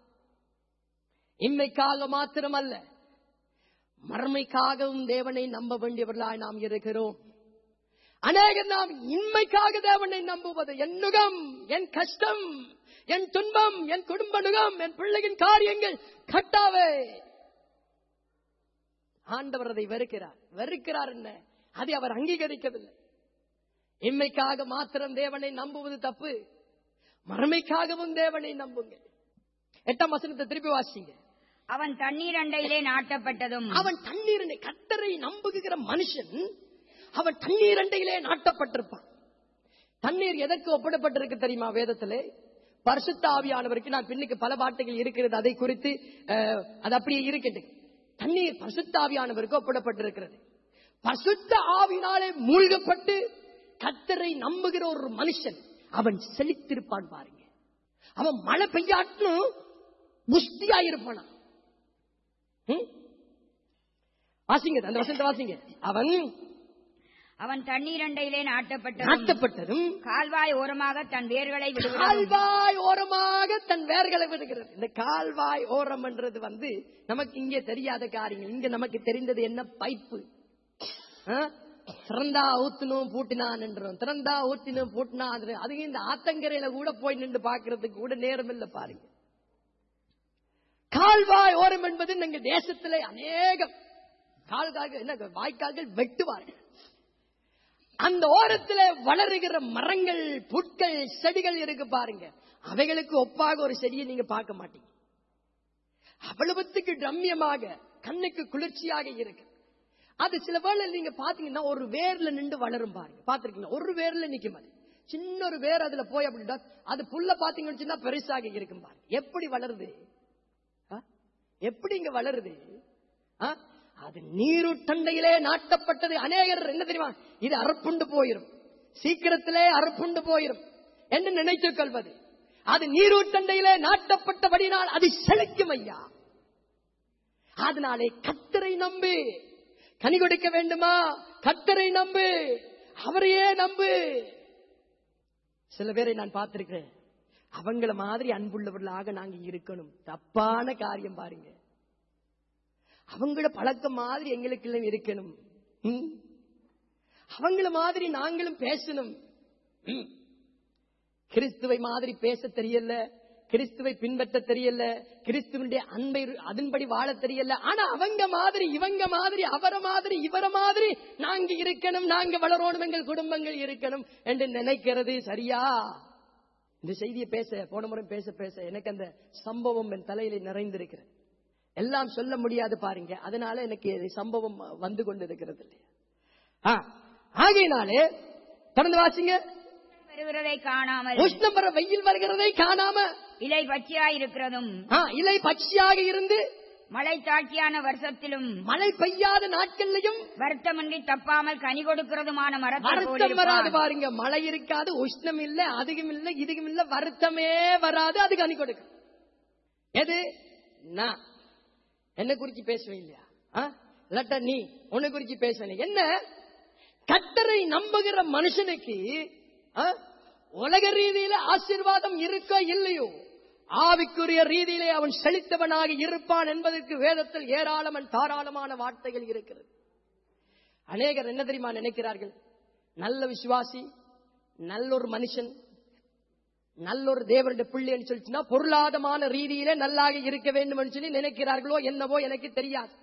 இன்மைக்காக மாத்திரமல்ல மறுமைக்காகவும் தேவனை நம்ப வேண்டியவர்களாய் நாம் இருக்கிறோம் அநேகர் நாம் இன்மைக்காக தேவனை நம்புவது என் நுகம் என் கஷ்டம் என் துன்பம் என் குடும்ப நுகம் என் பிள்ளையின் காரியங்கள் கட்டாவே ஆண்டவர் அதை வெறுக்கிறார் வெறுக்கிறார் என்ன அதை அவர் அங்கீகரிக்கவில்லை இன்மைக்காக மாத்திரம் தேவனை நம்புவது தப்பு மறுமைக்காகவும் தேவனை நம்புங்கள் எட்டாம் வசனத்தை திருப்பி வாசிங்க அவன் தண்ணீர் அண்டையிலே நாட்டப்பட்டதும் அவன் தண்ணீரனை கத்தரை நம்புகிற மனுஷன் அவன் தண்ணீர் அண்டையிலே நாட்டப்பட்டிருப்பான் தண்ணீர் எதற்கு ஒப்பிடப்பட்டிருக்கு தெரியுமா வேதத்திலே பரிசுத்த ஆவியானவருக்கு நான் பின்னுக்கு பல வார்த்தைகள் இருக்கிறது அதை குறித்து அஹ், அது அப்படியே இருக்கட்டும் தண்ணீர் பரிசுத்த ஆவியானவருக்கு ஒப்பிடப்பட்டிருக்கிறது பரிசுத்த ஆவினாலே மூழ்கப்பட்டு கத்தரை நம்புகிற ஒரு மனுஷன் அவன் செழித்திருப்பான் பாருங்க அவன் மழை பெய்யாட்டும் புஷ்டியா இருப்பானா ம்? வாசிங்க அந்த வசனத்தை வாசிங்க அவன் அவன் தண்ணீரண்டையிலே நாட்டப்பட்டதும் நாட்டப்பட்டதும் கால்வாய் ஓரமாக தன் வேர்களை விடுகிறதும் கால்வாய் ஓரமாக தன் வேர்களை விடுகிறது இந்த கால்வாய் ஓரம் என்றது வந்து நமக்கு இங்கே தெரியாத காரியங்கள் இங்க நமக்கு தெரிந்தது என்ன பைப்பு ஆ? திறந்தா ஊத்தினும் பூட்டினான் என்றும் திறந்தா ஊத்தினும் பூட்டினான் என்று. அதுவும் இந்த ஆத்தங்கரையில கூட போய் நின்று பாக்குறதுக்கு கூட நேரம் இல்ல பாருங்க கால்வாய் ஓரம் என்பது எங்க தேசத்திலே அநேகம் கால்கால்கள் என்ன வாய்க்கால்கள் வெட்டுவார்கள் அந்த ஓரத்துல வளருகிற மரங்கள் புட்கள் செடிகள் இருக்கு பாருங்க அவைகளுக்கு ஒப்பாக ஒரு செடியை நீங்க பார்க்க மாட்டீங்க அவ்வளவுத்துக்கு ரம்யமாக கண்ணுக்கு குளிர்ச்சியாக இருக்கு அது சில வேளை நீங்க பாத்தீங்கன்னா ஒரு வேர்ல நின்று வளரும் பாருங்க பாத்திருக்கீங்க ஒரு வேர்ல நிக்கும் அது சின்ன ஒரு வேர் அதுல போய் அப்படின்னா அது புல்ல பாத்தீங்கன்னு சொன்னா பெருசாக இருக்கும் பாருங்க எப்படி வளருது ஆ? எப்படி இங்க வளருது ஆ? அது நீருட்டண்டையிலே நாட்டப்பட்டது அநேகர் என்ன தெரியுமா இது அறுப்புண்டு போயிரும் சீக்கிரத்திலே அறுப்புண்டு போயிரும் என்று நினைத்துக் கொள்வது அது நீரூட்டண்டையிலே நாட்டப்பட்டபடினால் அது செழிக்கும் ஐயா அதனாலே கத்தரை நம்பு கனி கொடுக்க வேண்டுமா கத்தரை நம்பு அவரையே நம்பு சில பேரை நான் பார்த்திருக்கிறேன் அவங்கள மாதிரி அன்புள்ளவர்களாக நாங்க இருக்கணும் தப்பான காரியம் பாருங்க அவங்கள பழக்கம் மாதிரி எங்களுக்கு எல்லாம் இருக்கணும் ம். அவங்கள மாதிரி நாங்களும் பேசணும் ம். கிறிஸ்துவை மாதிரி பேச தெரியல கிறிஸ்துவை பின்பற்ற தெரியல கிறிஸ்துவனுடைய அன்பை அதன்படி வாழ தெரியல ஆனா அவங்க மாதிரி இவங்க மாதிரி அவர மாதிரி இவர மாதிரி நாங்க இருக்கணும் நாங்க வளரணும் எங்கள் குடும்பங்கள் இருக்கணும் என்று நினைக்கிறது சரியா இந்த செய்தியை பேச போன முறை பேச பேச எனக்கு அந்த சம்பவம் என் தலையில நிறைந்திருக்கிறது எல்லாம் சொல்ல முடியாது பாருங்க அதனால எனக்கு இது சம்பவம் வந்து கொண்டிருக்கிறது இல்லையா ஆ, ஆகையினாலே தொடர்ந்து வாசிங்க வருகிறதை காணாமல் உஷ்ணம் வர வெயில் வருகிறதை காணாம இலை பச்சையாயிருக்கிறதும் ஆ, இலை பட்சியாக இருந்து மழை தாட்சியான வருஷத்திலும் மழை பெய்யாத நாட்கள்லயும் வருத்தமின்றி தப்பாமல் கனி கொடுக்கிறதுமான மரத்தை வருத்தம் வராது போலிருப்பான். பாருங்க மழை இருக்காது உஷ்ணம் இல்ல அதிகம் இல்ல இதுக்கும் இல்ல வருத்தமே வராது அது கனி கொடுக்கும் எது நான் என்ன குறிச்சு பேசுவேன் இல்லையா ஆ? இல்லாட்டா நீ உன்னை குறிச்சு பேசுவேன் என்ன கத்தரை நம்புகிற மனுஷனுக்கு ஆ, உலக ரீதியில ஆசீர்வாதம் இருக்கோ இல்லையோ ஆவிக்குரிய ரீதியிலே அவன் செழித்தவனாக இருப்பான் என்பதற்கு வேதத்தில் ஏராளமன் தாராளமான வார்த்தைகள் இருக்கிறது அநேகர் என்ன தெரியுமா நினைக்கிறார்கள் நல்ல விசுவாசி நல்ல ஒரு மனுஷன் நல்ல ஒரு தேவனுடைய பிள்ளைன்னு சொல்லிச்சுன்னா பொருளாதாரமான ரீதியிலே நல்லாக இருக்க வேண்டும் சொல்லி நினைக்கிறார்களோ என்னவோ எனக்கு தெரியாது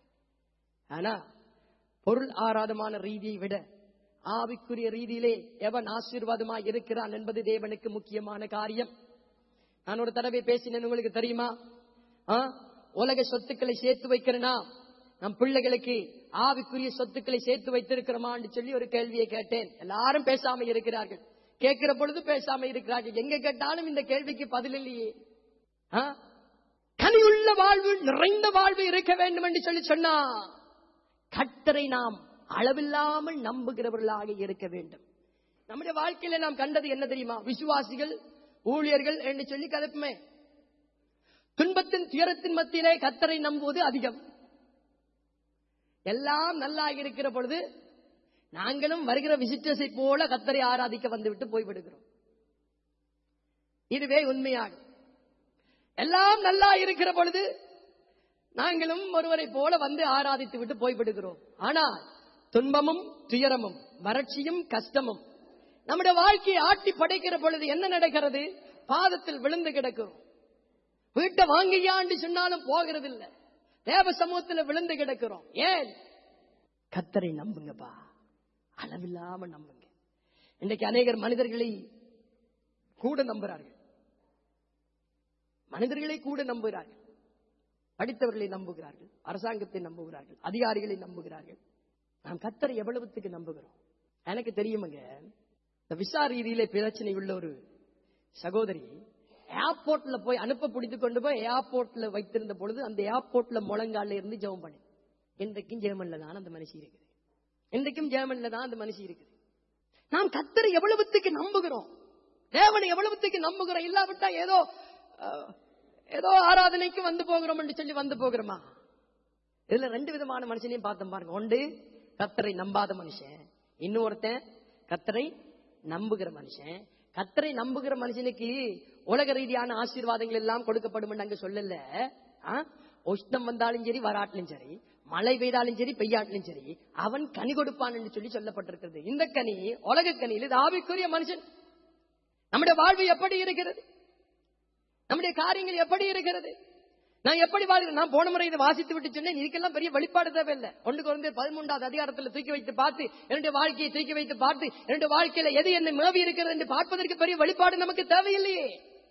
ஆனா பொருள் ஆராதமான ரீதியை விட ஆவிக்குரிய ரீதியிலே எவன் ஆசீர்வாதமாய் இருக்கிறான் என்பது தேவனுக்கு முக்கியமான காரியம் நான் ஒரு தடவை பேசினேன் உங்களுக்கு தெரியுமா ஆ? உலக சொத்துக்களை சேர்த்து வைக்கிறேனா நம் பிள்ளைகளுக்கு ஆவிக்குரிய சொத்துக்களை சேர்த்து வைத்திருக்கிறோமான்னு சொல்லி ஒரு கேள்வியை கேட்டேன் எல்லாரும் பேசாம இருக்கிறார்கள் கேட்கிற பொழுது பேசாம இருக்கிறார்கள் எங்க கேட்டாலும் இந்த கேள்விக்கு பதில் இல்லையே ஆ? கனியுள்ள வாழ்வு நிறைந்த வாழ்வு இருக்க வேண்டும் என்று சொல்லி சொன்னா கட்டரை நாம் அளவில்லாமல் நம்புகிறவர்களாக இருக்க வேண்டும் நம்முடைய வாழ்க்கையில நாம் கண்டது என்ன தெரியுமா விசுவாசிகள் ஊழியர்கள் என்று சொல்லி கதப்புமே துன்பத்தின் துயரத்தின் மத்தியிலே கத்தரை நம்புவது அதிகம் எல்லாம் நல்லா இருக்கிற பொழுது நாங்களும் வருகிற விசிட்டர்ஸை போல கத்தரை ஆராதிக்க வந்துவிட்டு போய்விடுகிறோம் இதுவே உண்மையாகும் எல்லாம் நல்லா இருக்கிற பொழுது நாங்களும் ஒருவரை போல வந்து ஆராதித்து விட்டு போய்விடுகிறோம் ஆனால் துன்பமும் துயரமும் வறட்சியும் கஷ்டமும் நம்முடைய வாழ்க்கையை ஆட்டி படைக்கிற பொழுது என்ன நடக்கிறது பாதத்தில் விழுந்து கிடக்கிறோம் வீட்டை வாங்கியாண்டு சொன்னாலும் போகிறது இல்ல தேவ சமூகத்தில் விழுந்து கிடக்கிறோம் ஏன் கத்தரை நம்புங்கப்பா அளவில்லாம நம்புங்க இன்றைக்கு அநேகர் மனிதர்களை கூட நம்புகிறார்கள் மனிதர்களை கூட நம்புகிறார்கள் படித்தவர்களை நம்புகிறார்கள் அரசாங்கத்தை நம்புகிறார்கள் அதிகாரிகளை நம்புகிறார்கள் நாம் கத்தரை எவ்வளவுத்துக்கு நம்புகிறோம் எனக்கு தெரியுமுங்க இந்த விசா ரீதியிலே பிரச்சனை உள்ள ஒரு சகோதரி ஏர்போர்ட்ல போய் அனுப்ப பிடித்து கொண்டு போய் ஏர்போர்ட்ல வைத்திருந்த பொழுது அந்த ஏர்போர்ட்ல முழங்கால இருந்து ஜெபம் பண்ணி இன்றைக்கும் ஜெர்மன்ல தான் அந்த மனுஷி இருக்குது இன்றைக்கும் ஜெர்மன்ல தான் அந்த மனுஷி இருக்குது நாம் கத்தரை எவ்வளவுத்துக்கு நம்புகிறோம் தேவனை எவ்வளவுத்துக்கு நம்புகிறோம் இல்லாவிட்டா ஏதோ அஹ், ஏதோ ஆராதனைக்கு வந்து போகிறோம் என்று சொல்லி வந்து போகிறோமா இதுல ரெண்டு விதமான மனுஷனையும் பார்த்தோம் பாருங்க ஒன்று கத்தரை நம்பாத மனுஷன் இன்னொருத்தன் கத்தரை நம்புகிற மனுஷன் கத்தரை நம்புகிற மனுஷனுக்கு உலக ரீதியான ஆசீர்வாதங்கள் எல்லாம் கொடுக்கப்படும் அங்க சொல்லல ஆ? உஷ்ணம் வந்தாலும் சரி வராட்டிலும் சரி மழை பெய்தாலும் சரி பெய்யாட்டிலும் சரி அவன் கனி கொடுப்பான் என்று சொல்லி சொல்லப்பட்டிருக்கிறது இந்த கனி உலக கனியில் இது ஆவிக்குரிய மனுஷன் நம்முடைய வாழ்வு எப்படி இருக்கிறது நம்முடைய காரியங்கள் எப்படி இருக்கிறது நான் எப்படி வாழ்கிறேன் நான் போன முறை இதை வாசித்து விட்டு சொன்னேன் இதுக்கெல்லாம் பெரிய வெளிப்பாடு தேவையில்லை ஒன்று குறைந்து பதிமூன்றாவது அதிகாரத்தில் தூக்கி வைத்து பார்த்து என்னுடைய வாழ்க்கையை தூக்கி வைத்து பார்த்து என்னுடைய வாழ்க்கையில எது என்னை மேவி இருக்கிறது என்று பார்ப்பதற்கு பெரிய வெளிப்பாடு நமக்கு தேவையில்லையே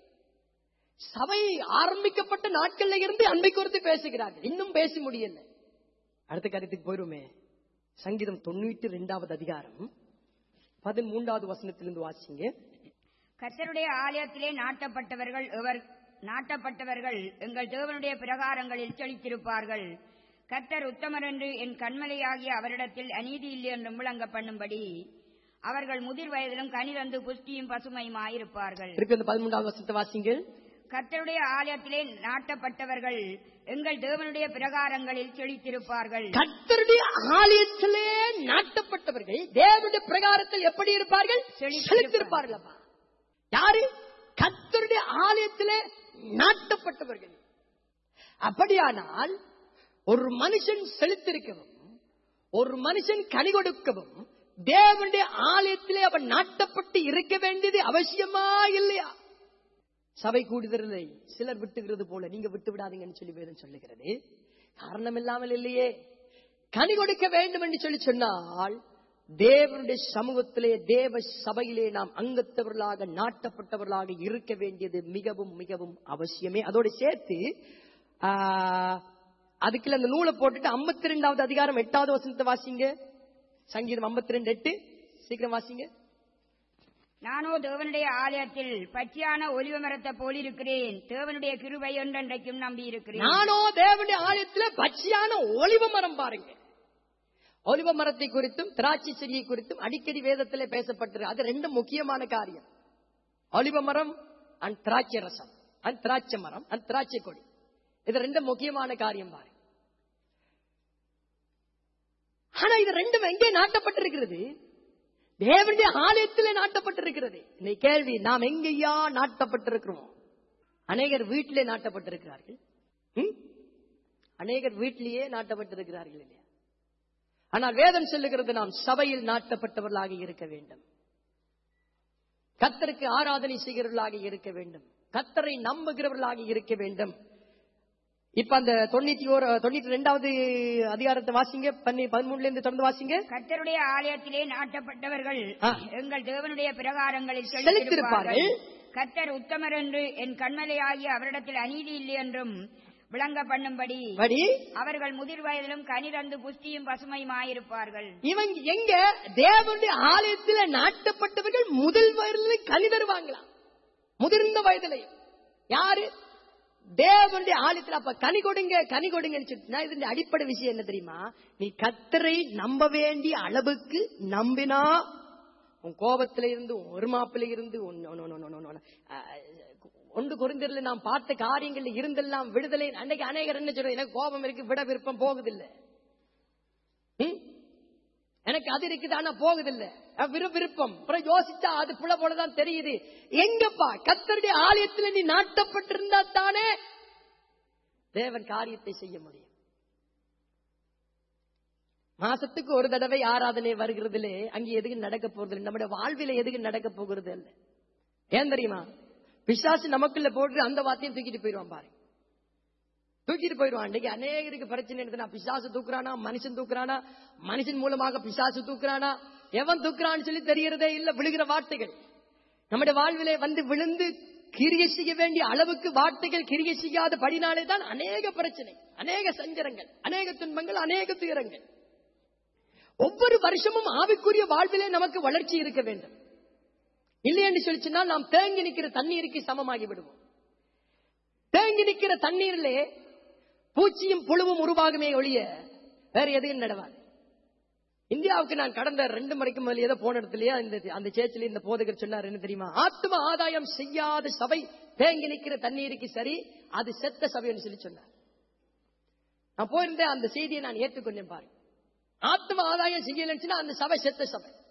சபை ஆரம்பிக்கப்பட்ட நாட்கள்ல இருந்து அன்பை குறித்து பேசுகிறார்கள் இன்னும் பேச முடியல அடுத்த காரியத்துக்கு போயிருமே சங்கீதம் தொண்ணூற்றி ரெண்டாவது அதிகாரம் பதிமூன்றாவது வசனத்திலிருந்து வாசிங்க கர்த்தருடைய ஆலயத்திலே நாட்டப்பட்டவர்கள் எவர் நாட்டப்பட்டவர்கள் எங்கள் தேவனுடைய பிரகாரங்களில் செழித்திருப்பார்கள் கர்த்தர் உத்தமர் என்று என் கண்மலையாகிய அவரிடத்தில் அநீதி இல்லை என்றும் விளங்க பண்ணும்படி அவர்கள் முதிர் வயதிலும் கனிதந்து புஷ்டியும் பசுமையுமாயிருப்பார்கள் திருப்பி அந்த பதிமூன்றாவது வசனத்தை வாசிங்க கர்த்தருடைய ஆலயத்திலே நாட்டப்பட்டவர்கள் எங்கள் தேவனுடைய பிரகாரங்களில் செழித்திருப்பார்கள் கர்த்தருடைய ஆலயத்திலே நாட்டப்பட்டவர்கள் தேவனுடைய பிரகாரத்தில் எப்படி இருப்பார்கள் செழித்திருப்பார்கள். செழித்திருப்பார்கள் அப்பா. யாரு கர்த்தருடைய ஆலயத்திலே நாட்டப்பட்டவர்கள் அப்படியானால் ஒரு மனுஷன் செலுத்திருக்கவும் ஒரு மனுஷன் கனி கொடுக்கவும் தேவனுடைய ஆலயத்திலே அவன் நாட்டப்பட்டு இருக்க வேண்டியது அவசியமா இல்லையா சபை கூடுதலை சிலர் விட்டுகிறது போல நீங்க விட்டு விடாதீங்கன்னு சொல்லி வேதம் சொல்லுகிறது காரணம் இல்லாமல் இல்லையே கனி கொடுக்க வேண்டும் என்று சொல்லி சொன்னால் தேவனுடைய சமூகத்திலே தேவ சபையிலே நாம் அங்கத்தவர்களாக நாட்டப்பட்டவர்களாக இருக்க வேண்டியது மிகவும் மிகவும் அவசியமே அதோடு சேர்த்து ஆ, அதுக்குள்ள அந்த நூலை போட்டுட்டு 52 ரெண்டாவது அதிகாரம் எட்டாவது வசனத்தை வாசிங்க சங்கீதம் 52 ரெண்டு எட்டு சீக்கிரம் வாசிங்க நானோ தேவனுடைய ஆலயத்தில் பச்சையான ஒலிவ மரத்தை போலிருக்கிறேன் தேவனுடைய கிருபை ஒன்றென்றைக்கும் நம்பியிருக்கிறேன் நானோ தேவனுடைய ஆலயத்துல பச்சையான ஒலிவ மரம் பாருங்க ஒலிவ மரத்தை குறித்தும் திராட்சை செடியை குறித்தும் அடிக்கடி வேதத்திலே பேசப்பட்டிருக்கு அது ரெண்டு முக்கியமான காரியம் ஒலிவ மரம் அண்ட் திராட்சை ரசம் அண்ட் திராட்சை மரம் அண்ட் திராட்சை கொடி இது ரெண்டு முக்கியமான காரியம் பாருங்க ஆனா இது ரெண்டும் எங்கே நாட்டப்பட்டிருக்கிறது தேவனுடைய ஆலயத்திலே நாட்டப்பட்டிருக்கிறது இந்த கேள்வி நாம் எங்கேயா நாட்டப்பட்டிருக்கிறோம் அநேகர் வீட்டிலே நாட்டப்பட்டிருக்கிறார்கள் ம்? அநேகர் வீட்டிலேயே நாட்டப்பட்டிருக்கிறார்கள் இல்லையா ஆனால் வேதம் சொல்லுகிறது நாம் சபையில் நாட்டப்பட்டவர்களாக இருக்க வேண்டும் கத்தருக்கு ஆராதனை செய்கிறவர்களாக இருக்க வேண்டும் கத்தரை நம்புகிறவர்களாக இருக்க வேண்டும் இப்ப அந்த தொண்ணூத்தி ஒரு தொண்ணூத்தி ரெண்டாவது அதிகாரத்தை வாசிங்க பண்ணி பதிமூணுல இருந்து தொடர்ந்து வாசிங்க கர்த்தருடைய ஆலயத்திலே நாட்டப்பட்டவர்கள் ஆ. எங்கள் தேவனுடைய பிரகாரங்களில் செழித்திருப்பார்கள். செழித்திருப்பார்கள் கர்த்தர் உத்தமர் என்று என் கண்மலையாகிய அவரிடத்தில் அநீதி இல்லை என்றும் விளங்க பண்ணும்படி படி அவர்கள் முதிர் வயதிலும் கனிதந்து புஷ்டியும் பசுமையுமாயிருப்பார்கள் இவங்க எங்க தேவனுடைய ஆலயத்தில் நாட்டப்பட்டவர்கள் முதல் வயதில் கனி தருவாங்களாம் முதிர்ந்த வயதிலே யாரு தேவனுடைய ஆலயத்தில் அப்ப கனி கொடுங்க கனி கொடுங்கன்னு சொல்லிட்டு இதனுடைய அடிப்படை விஷயம் என்ன தெரியுமா நீ கத்தரை நம்ப வேண்டிய அளவுக்கு நம்பினா உன் கோபத்தில இருந்து உன் ஒருமாப்பில இருந்து உன் உன் உன் உன் உன் உன் அஹ், ஒன்று குறைந்திரல நாம் பார்த்த காரியங்கள்ல இருந்தெல்லாம் விடுதலை அன்னைக்கு அநேகர் என்ன சொல்றது எனக்கு கோபம் இருக்கு விட விருப்பம் போகுதில்லை ம்? எனக்கு அது இருக்குது ஆனா போகுதில்ல அஹ் விரு விருப்பம் அப்புறம் யோசிச்சா அது புல போலதான் தெரியுது எங்கப்பா கத்தருடைய ஆலயத்துல நீ நாட்டப்பட்டிருந்தா தானே தேவன் காரியத்தை செய்ய முடியும் மாசத்துக்கு ஒரு தடவை ஆராதனை வருகிறதுல அங்க எதுக்கு நடக்க போறது இல்லை. நம்முடைய வாழ்வில எதுக்கு நடக்க போகிறது இல்ல ஏன் தெரியுமா பிசாசு நமக்குள்ள போட்டு அந்த வார்த்தையும் தூக்கிட்டு போயிடுவான் பாரு தூக்கிட்டு போயிடுவான் அன்னைக்கு அநேகருக்கு பிரச்சனை இருக்குன்னா பிசாசு தூக்குறானா மனுஷன் தூக்குறானா மனுஷன் மூலமாக பிசாசு தூக்குறானா எவன் தூக்குறான்னு சொல்லி தெரியறதே இல்ல விழுகிற வார்த்தைகள் நம்முடைய வாழ்விலே வந்து விழுந்து கிரிய செய்ய வேண்டிய அளவுக்கு வார்த்தைகள் கிரிய செய்யாத படினாலே தான் அநேக பிரச்சனை அநேக சஞ்சரங்கள் அநேக துன்பங்கள் அநேக துயரங்கள் ஒவ்வொரு வருஷமும் ஆவிக்குரிய வாழ்விலே நமக்கு வளர்ச்சி இருக்க வேண்டும் இல்லை என்று சொல்லி சொன்னால் நாம் தேங்கி நிற்கிற தண்ணீருக்கு சமமாகி விடுவோம் தேங்கி நிற்கிற தண்ணீரிலே பூச்சியும் புழுவும் உருவாகுமே ஒழிய வேற எதுவும் நடவாது இந்தியாவுக்கு நான் கடந்த ரெண்டு மணிக்கு மேலே ஏதோ போன இடத்துலயே இந்த அந்த சேச்சில இந்த போதகர் சொன்னார் என்ன தெரியுமா ஆத்ம ஆதாயம் செய்யாத சபை தேங்கி நிற்கிற தண்ணீருக்கு சரி அது செத்த சபைன்னு சொல்லி சொன்னார் நான் போயிருந்தேன் அந்த செய்தியை நான் ஏற்றுக்கொண்டேன் பாருங்க ஆத்ம ஆதாயம் செய்யலன்னு சொன்னா அந்த சபை செத்த சபை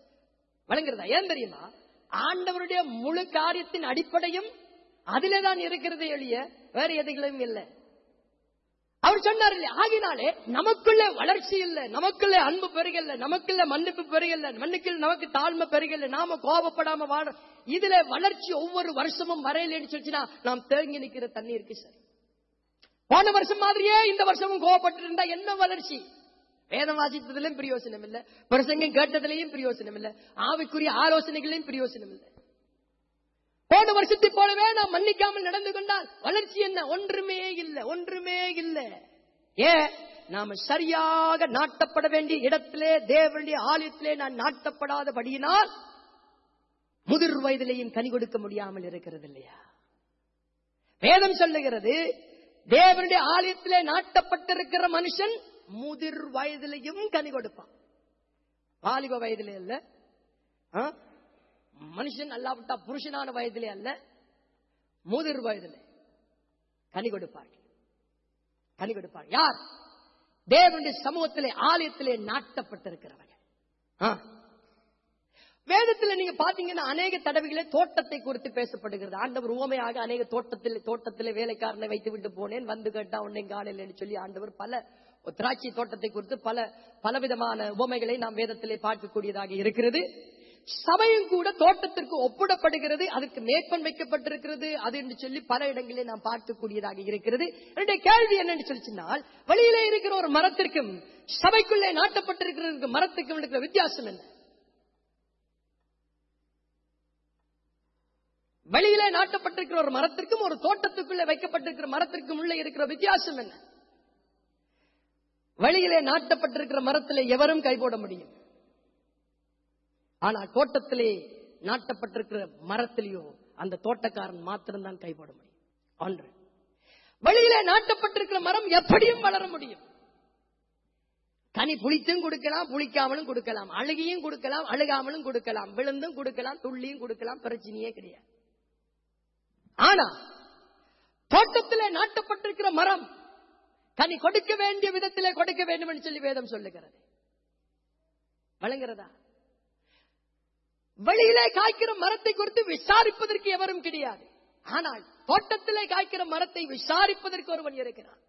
வழங்குறதா ஏன் தெரியுமா ஆண்டவருடைய முழு காரியத்தின் அடிப்படையும் அதிலே தான் இருக்கிறது எளிய வேற எதுகளும் இல்லை அவர் சொன்னார் இல்லையா ஆகினாலே நமக்குள்ள வளர்ச்சி இல்ல நமக்குள்ள அன்பு பெருகல்ல நமக்குள்ள மன்னிப்பு பெருகல்ல மன்னிக்கல் நமக்கு தாழ்மை பெருகல்ல நாம கோபப்படாம வாழ இதுல வளர்ச்சி ஒவ்வொரு வருஷமும் வரையிலன்னு சொல்லிச்சுன்னா நாம் தேங்கி நிக்கிற தண்ணி இருக்கு சார் போன வருஷம் மாதிரியே இந்த வருஷமும் கோவப்பட்டு இருந்தா என்ன வளர்ச்சி வேதம் வாசித்ததிலும் பிரயோசனம் இல்ல பிரசங்கம் கேட்டதிலையும் பிரயோசனம் இல்ல ஆவிக்குரிய ஆலோசனைகளையும் பிரயோசனம் இல்ல போன வருஷத்தை போலவே நாம் மன்னிக்காமல் நடந்து கொண்டால் வளர்ச்சி என்ன ஒன்றுமே இல்ல ஒன்றுமே இல்ல ஏன் நாம சரியாக நாட்டப்பட வேண்டிய இடத்திலே தேவனுடைய ஆலயத்திலே நான் நாட்டப்படாதபடியினால் முதிர் வயதிலேயும் கனி கொடுக்க முடியாமல் இருக்கிறது இல்லையா வேதம் சொல்லுகிறது தேவனுடைய ஆலயத்திலே நாட்டப்பட்டிருக்கிற மனுஷன் முதிர் வயதிலையும் கனி கொடுப்பான் வாலிப வயதிலே அல்ல ஆ? மனுஷன் அல்லாவிட்டா புருஷனான வயதிலே அல்ல முதிர் வயதிலே கனி கொடுப்பார்கள் கனி கொடுப்பார் யார் தேவனுடைய சமூகத்திலே ஆலயத்திலே நாட்டப்பட்டிருக்கிறவர்கள் ஆ. வேதத்துல நீங்க பாத்தீங்கன்னா அநேக தடவைகளே தோட்டத்தை குறித்து பேசப்படுகிறது ஆண்டவர் உவமையாக அநேக தோட்டத்தில் தோட்டத்திலே வேலைக்காரனை வைத்து விட்டு போனேன் வந்து கேட்டா உன்னை காணலன்னு சொல்லி ஆண்டவர் பல திராட்சை தோட்டத்தை குறித்து பல பலவிதமான உவமைகளை நாம் வேதத்திலே பார்க்கக்கூடியதாக இருக்கிறது சபையும் கூட தோட்டத்திற்கு ஒப்பிடப்படுகிறது அதுக்கு மேற்பன் வைக்கப்பட்டிருக்கிறது அது என்று சொல்லி பல இடங்களிலே நாம் பார்க்கக்கூடியதாக இருக்கிறது என்னுடைய கேள்வி என்னன்னு சொல்லிச்சுனால் வெளியிலே இருக்கிற ஒரு மரத்திற்கும் சபைக்குள்ளே நாட்டப்பட்டிருக்கிற மரத்துக்கும் இருக்கிற வித்தியாசம் என்ன வெளியிலே நாட்டப்பட்டிருக்கிற ஒரு மரத்திற்கும் ஒரு தோட்டத்துக்குள்ளே வைக்கப்பட்டிருக்கிற மரத்திற்கும் உள்ள இருக்கிற வித்தியாசம் என்ன வெளியிலே நாட்டப்பட்டிருக்கிற மரத்திலே எவரும் கை போட முடியும் ஆனா தோட்டத்திலே நாட்டப்பட்டிருக்கிற மரத்திலேயோ அந்த தோட்டக்காரன் மாத்திரம்தான் கை போட முடியும் ஒன்று வெளியிலே நாட்டப்பட்டிருக்கிற மரம் எப்படியும் வளர முடியும் கனி புளித்தும் கொடுக்கலாம் புளிக்காமலும் கொடுக்கலாம் அழுகியும் கொடுக்கலாம் அழுகாமலும் கொடுக்கலாம் விழுந்தும் கொடுக்கலாம் துள்ளியும் கொடுக்கலாம் பிரச்சனையே கிடையாது ஆனா தோட்டத்திலே நாட்டப்பட்டிருக்கிற மரம் கனி கொடுக்க வேண்டிய விதத்திலே கொடுக்க வேண்டும் என்று சொல்லி வேதம் சொல்லுகிறது வழங்குறதா வெளியிலே காய்க்கிற மரத்தை குறித்து விசாரிப்பதற்கு எவரும் கிடையாது ஆனால் தோட்டத்திலே காய்க்கிற மரத்தை விசாரிப்பதற்கு ஒருவன் இருக்கிறான்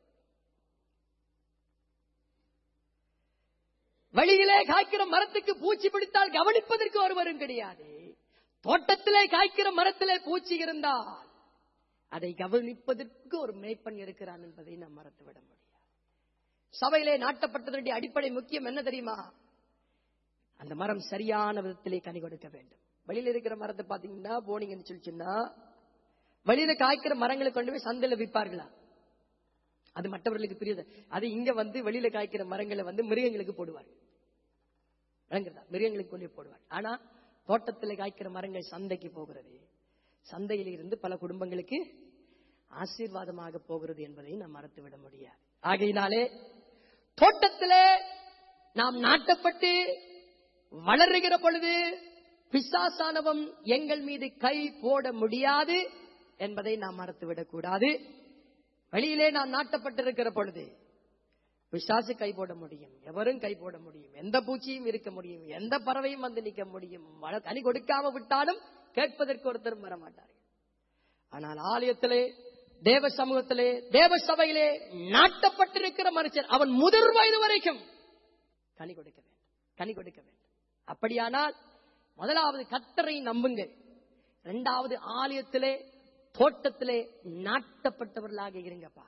வெளியிலே காய்க்கிற மரத்துக்கு பூச்சி பிடித்தால் கவனிப்பதற்கு ஒருவரும் கிடையாது தோட்டத்திலே காய்க்கிற மரத்திலே பூச்சி இருந்தால் அதை கவனிப்பதற்கு ஒரு மேய்ப்பன் இருக்கிறான் என்பதை நாம் மறந்துவிட முடியாது சபையிலே நாட்டப்பட்டதனுடைய அடிப்படை முக்கியம் என்ன தெரியுமா அந்த மரம் சரியான விதத்திலே கனி கொடுக்க வேண்டும் வெளியில இருக்கிற மரத்தை பாத்தீங்கன்னா போனீங்கன்னு சொல்லிச்சுன்னா வெளியில காய்க்கிற மரங்களை கொண்டு போய் சந்தையில விற்பார்களா அது மற்றவர்களுக்கு புரியுது அது இங்க வந்து வெளியில காய்க்கிற மரங்களை வந்து மிருகங்களுக்கு போடுவார்கள் விளங்குறதா மிருகங்களுக்கு கொண்டு போய் போடுவார் ஆனா தோட்டத்துல காய்க்கிற மரங்கள் சந்தைக்கு போகிறது சந்தையில் இருந்து பல குடும்பங்களுக்கு ஆசீர்வாதமாக போகிறது என்பதை நாம் மறந்துவிட முடியாது ஆகையினாலே தோட்டத்திலே நாம் நாட்டப்பட்டு வளருகிற பொழுது பிசாசானவம் எங்கள் மீது கை போட முடியாது என்பதை நாம் மறந்துவிடக் கூடாது வெளியிலே நாம் நாட்டப்பட்டிருக்கிற பொழுது பிசாசு கை போட முடியும் எவரும் கை போட முடியும் எந்த பூச்சியும் இருக்க முடியும் எந்த பறவையும் வந்து நிற்க முடியும் வள- கனி கொடுக்காம விட்டாலும் கேட்பதற்கு ஒருத்தரும் வர மாட்டார்கள் ஆனால் ஆலயத்திலே தேவ சமூகத்திலே தேவ சபையிலே நாட்டப்பட்டிருக்கிற மனுஷன் அவன் முதிர் வயது வரைக்கும் கனி கொடுக்க வேண்டும் கனி கொடுக்க வேண்டும் அப்படியானால் முதலாவது கத்தரை நம்புங்கள் இரண்டாவது ஆலயத்திலே தோட்டத்திலே நாட்டப்பட்டவர்களாக இருங்கப்பா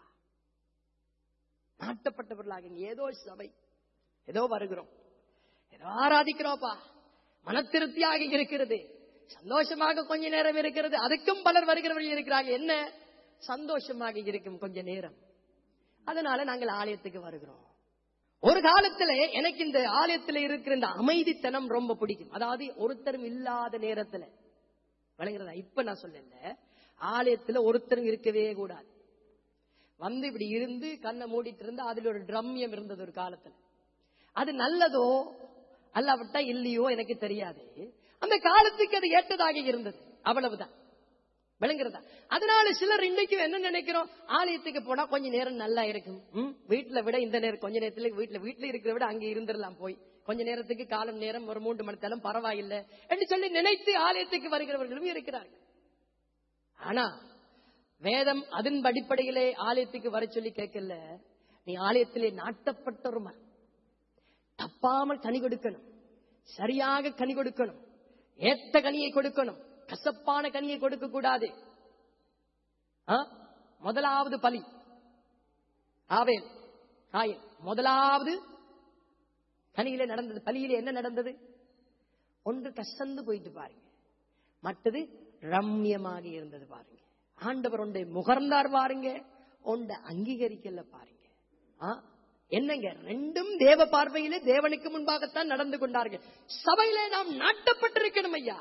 நாட்டப்பட்டவர்களாக இருங்க. ஏதோ சபை ஏதோ வருகிறோம் ஏதோ ஆராதிக்கிறோப்பா மனத்திருப்தியாக இருக்கிறது சந்தோஷமாக கொஞ்ச நேரம் இருக்கிறது அதுக்கும் பலர் வருகிறவர்கள் இருக்கிறாங்க என்ன சந்தோஷமாக இருக்கும் கொஞ்ச நேரம் அதனால நாங்கள் ஆலயத்துக்கு வருகிறோம் ஒரு காலத்துல எனக்கு இந்த ஆலயத்துல இருக்கிற இந்த அமைதித்தனம் ரொம்ப பிடிக்கும் அதாவது ஒருத்தரும் இல்லாத நேரத்துல விளங்குறதா இப்ப நான் சொல்லல ஆலயத்துல ஒருத்தரும் இருக்கவே கூடாது வந்து இப்படி இருந்து கண்ணை மூடிட்டு இருந்தா அதுல ஒரு ட்ரம்யம் இருந்தது ஒரு காலத்துல அது நல்லதோ அல்லாவிட்டா இல்லையோ எனக்கு தெரியாது அந்த காலத்துக்கு அது ஏற்றதாக இருந்தது அவ்வளவுதான் விளங்குறதா அதனால சிலர் இன்னைக்கும் என்ன நினைக்கிறோம் ஆலயத்துக்கு போனா கொஞ்ச நேரம் நல்லா இருக்கும் ம், வீட்டுல விட இந்த நேரம் கொஞ்ச நேரத்துல வீட்டுல வீட்டுல இருக்கிற விட அங்க இருந்துடலாம் போய் கொஞ்ச நேரத்துக்கு காலம் நேரம் ஒரு மூன்று மணி நேரம் பரவாயில்லை என்று சொல்லி நினைத்து ஆலயத்துக்கு வருகிறவர்களும் இருக்கிறார்கள் ஆனா வேதம் அதன் அடிப்படையிலே ஆலயத்துக்கு வர சொல்லி கேட்கல நீ ஆலயத்திலே நாட்டப்பட்ட ஒரு மரம் தப்பாமல் கனி கொடுக்கணும் சரியாக கனி கொடுக்கணும் ஏத்த கனியை கொடுக்கணும் கசப்பான கனியை கொடுக்க கூடாது ஆ? முதலாவது பலி ஆவேல் காயல் முதலாவது கனியிலே நடந்தது பலியிலே என்ன நடந்தது ஒன்று கசந்து போயிட்டு பாருங்க மற்றது ரம்யமாக இருந்தது பாருங்க ஆண்டவர் ஒன்றை முகர்ந்தார் பாருங்க ஒன்றை அங்கீகரிக்கல பாருங்க ஆ? என்னங்க ரெண்டும் தேவ பார்வையிலே தேவனுக்கு முன்பாகத்தான் நடந்து கொண்டார்கள் சபையிலே நாம் நாட்டப்பட்டிருக்கணும் ஐயா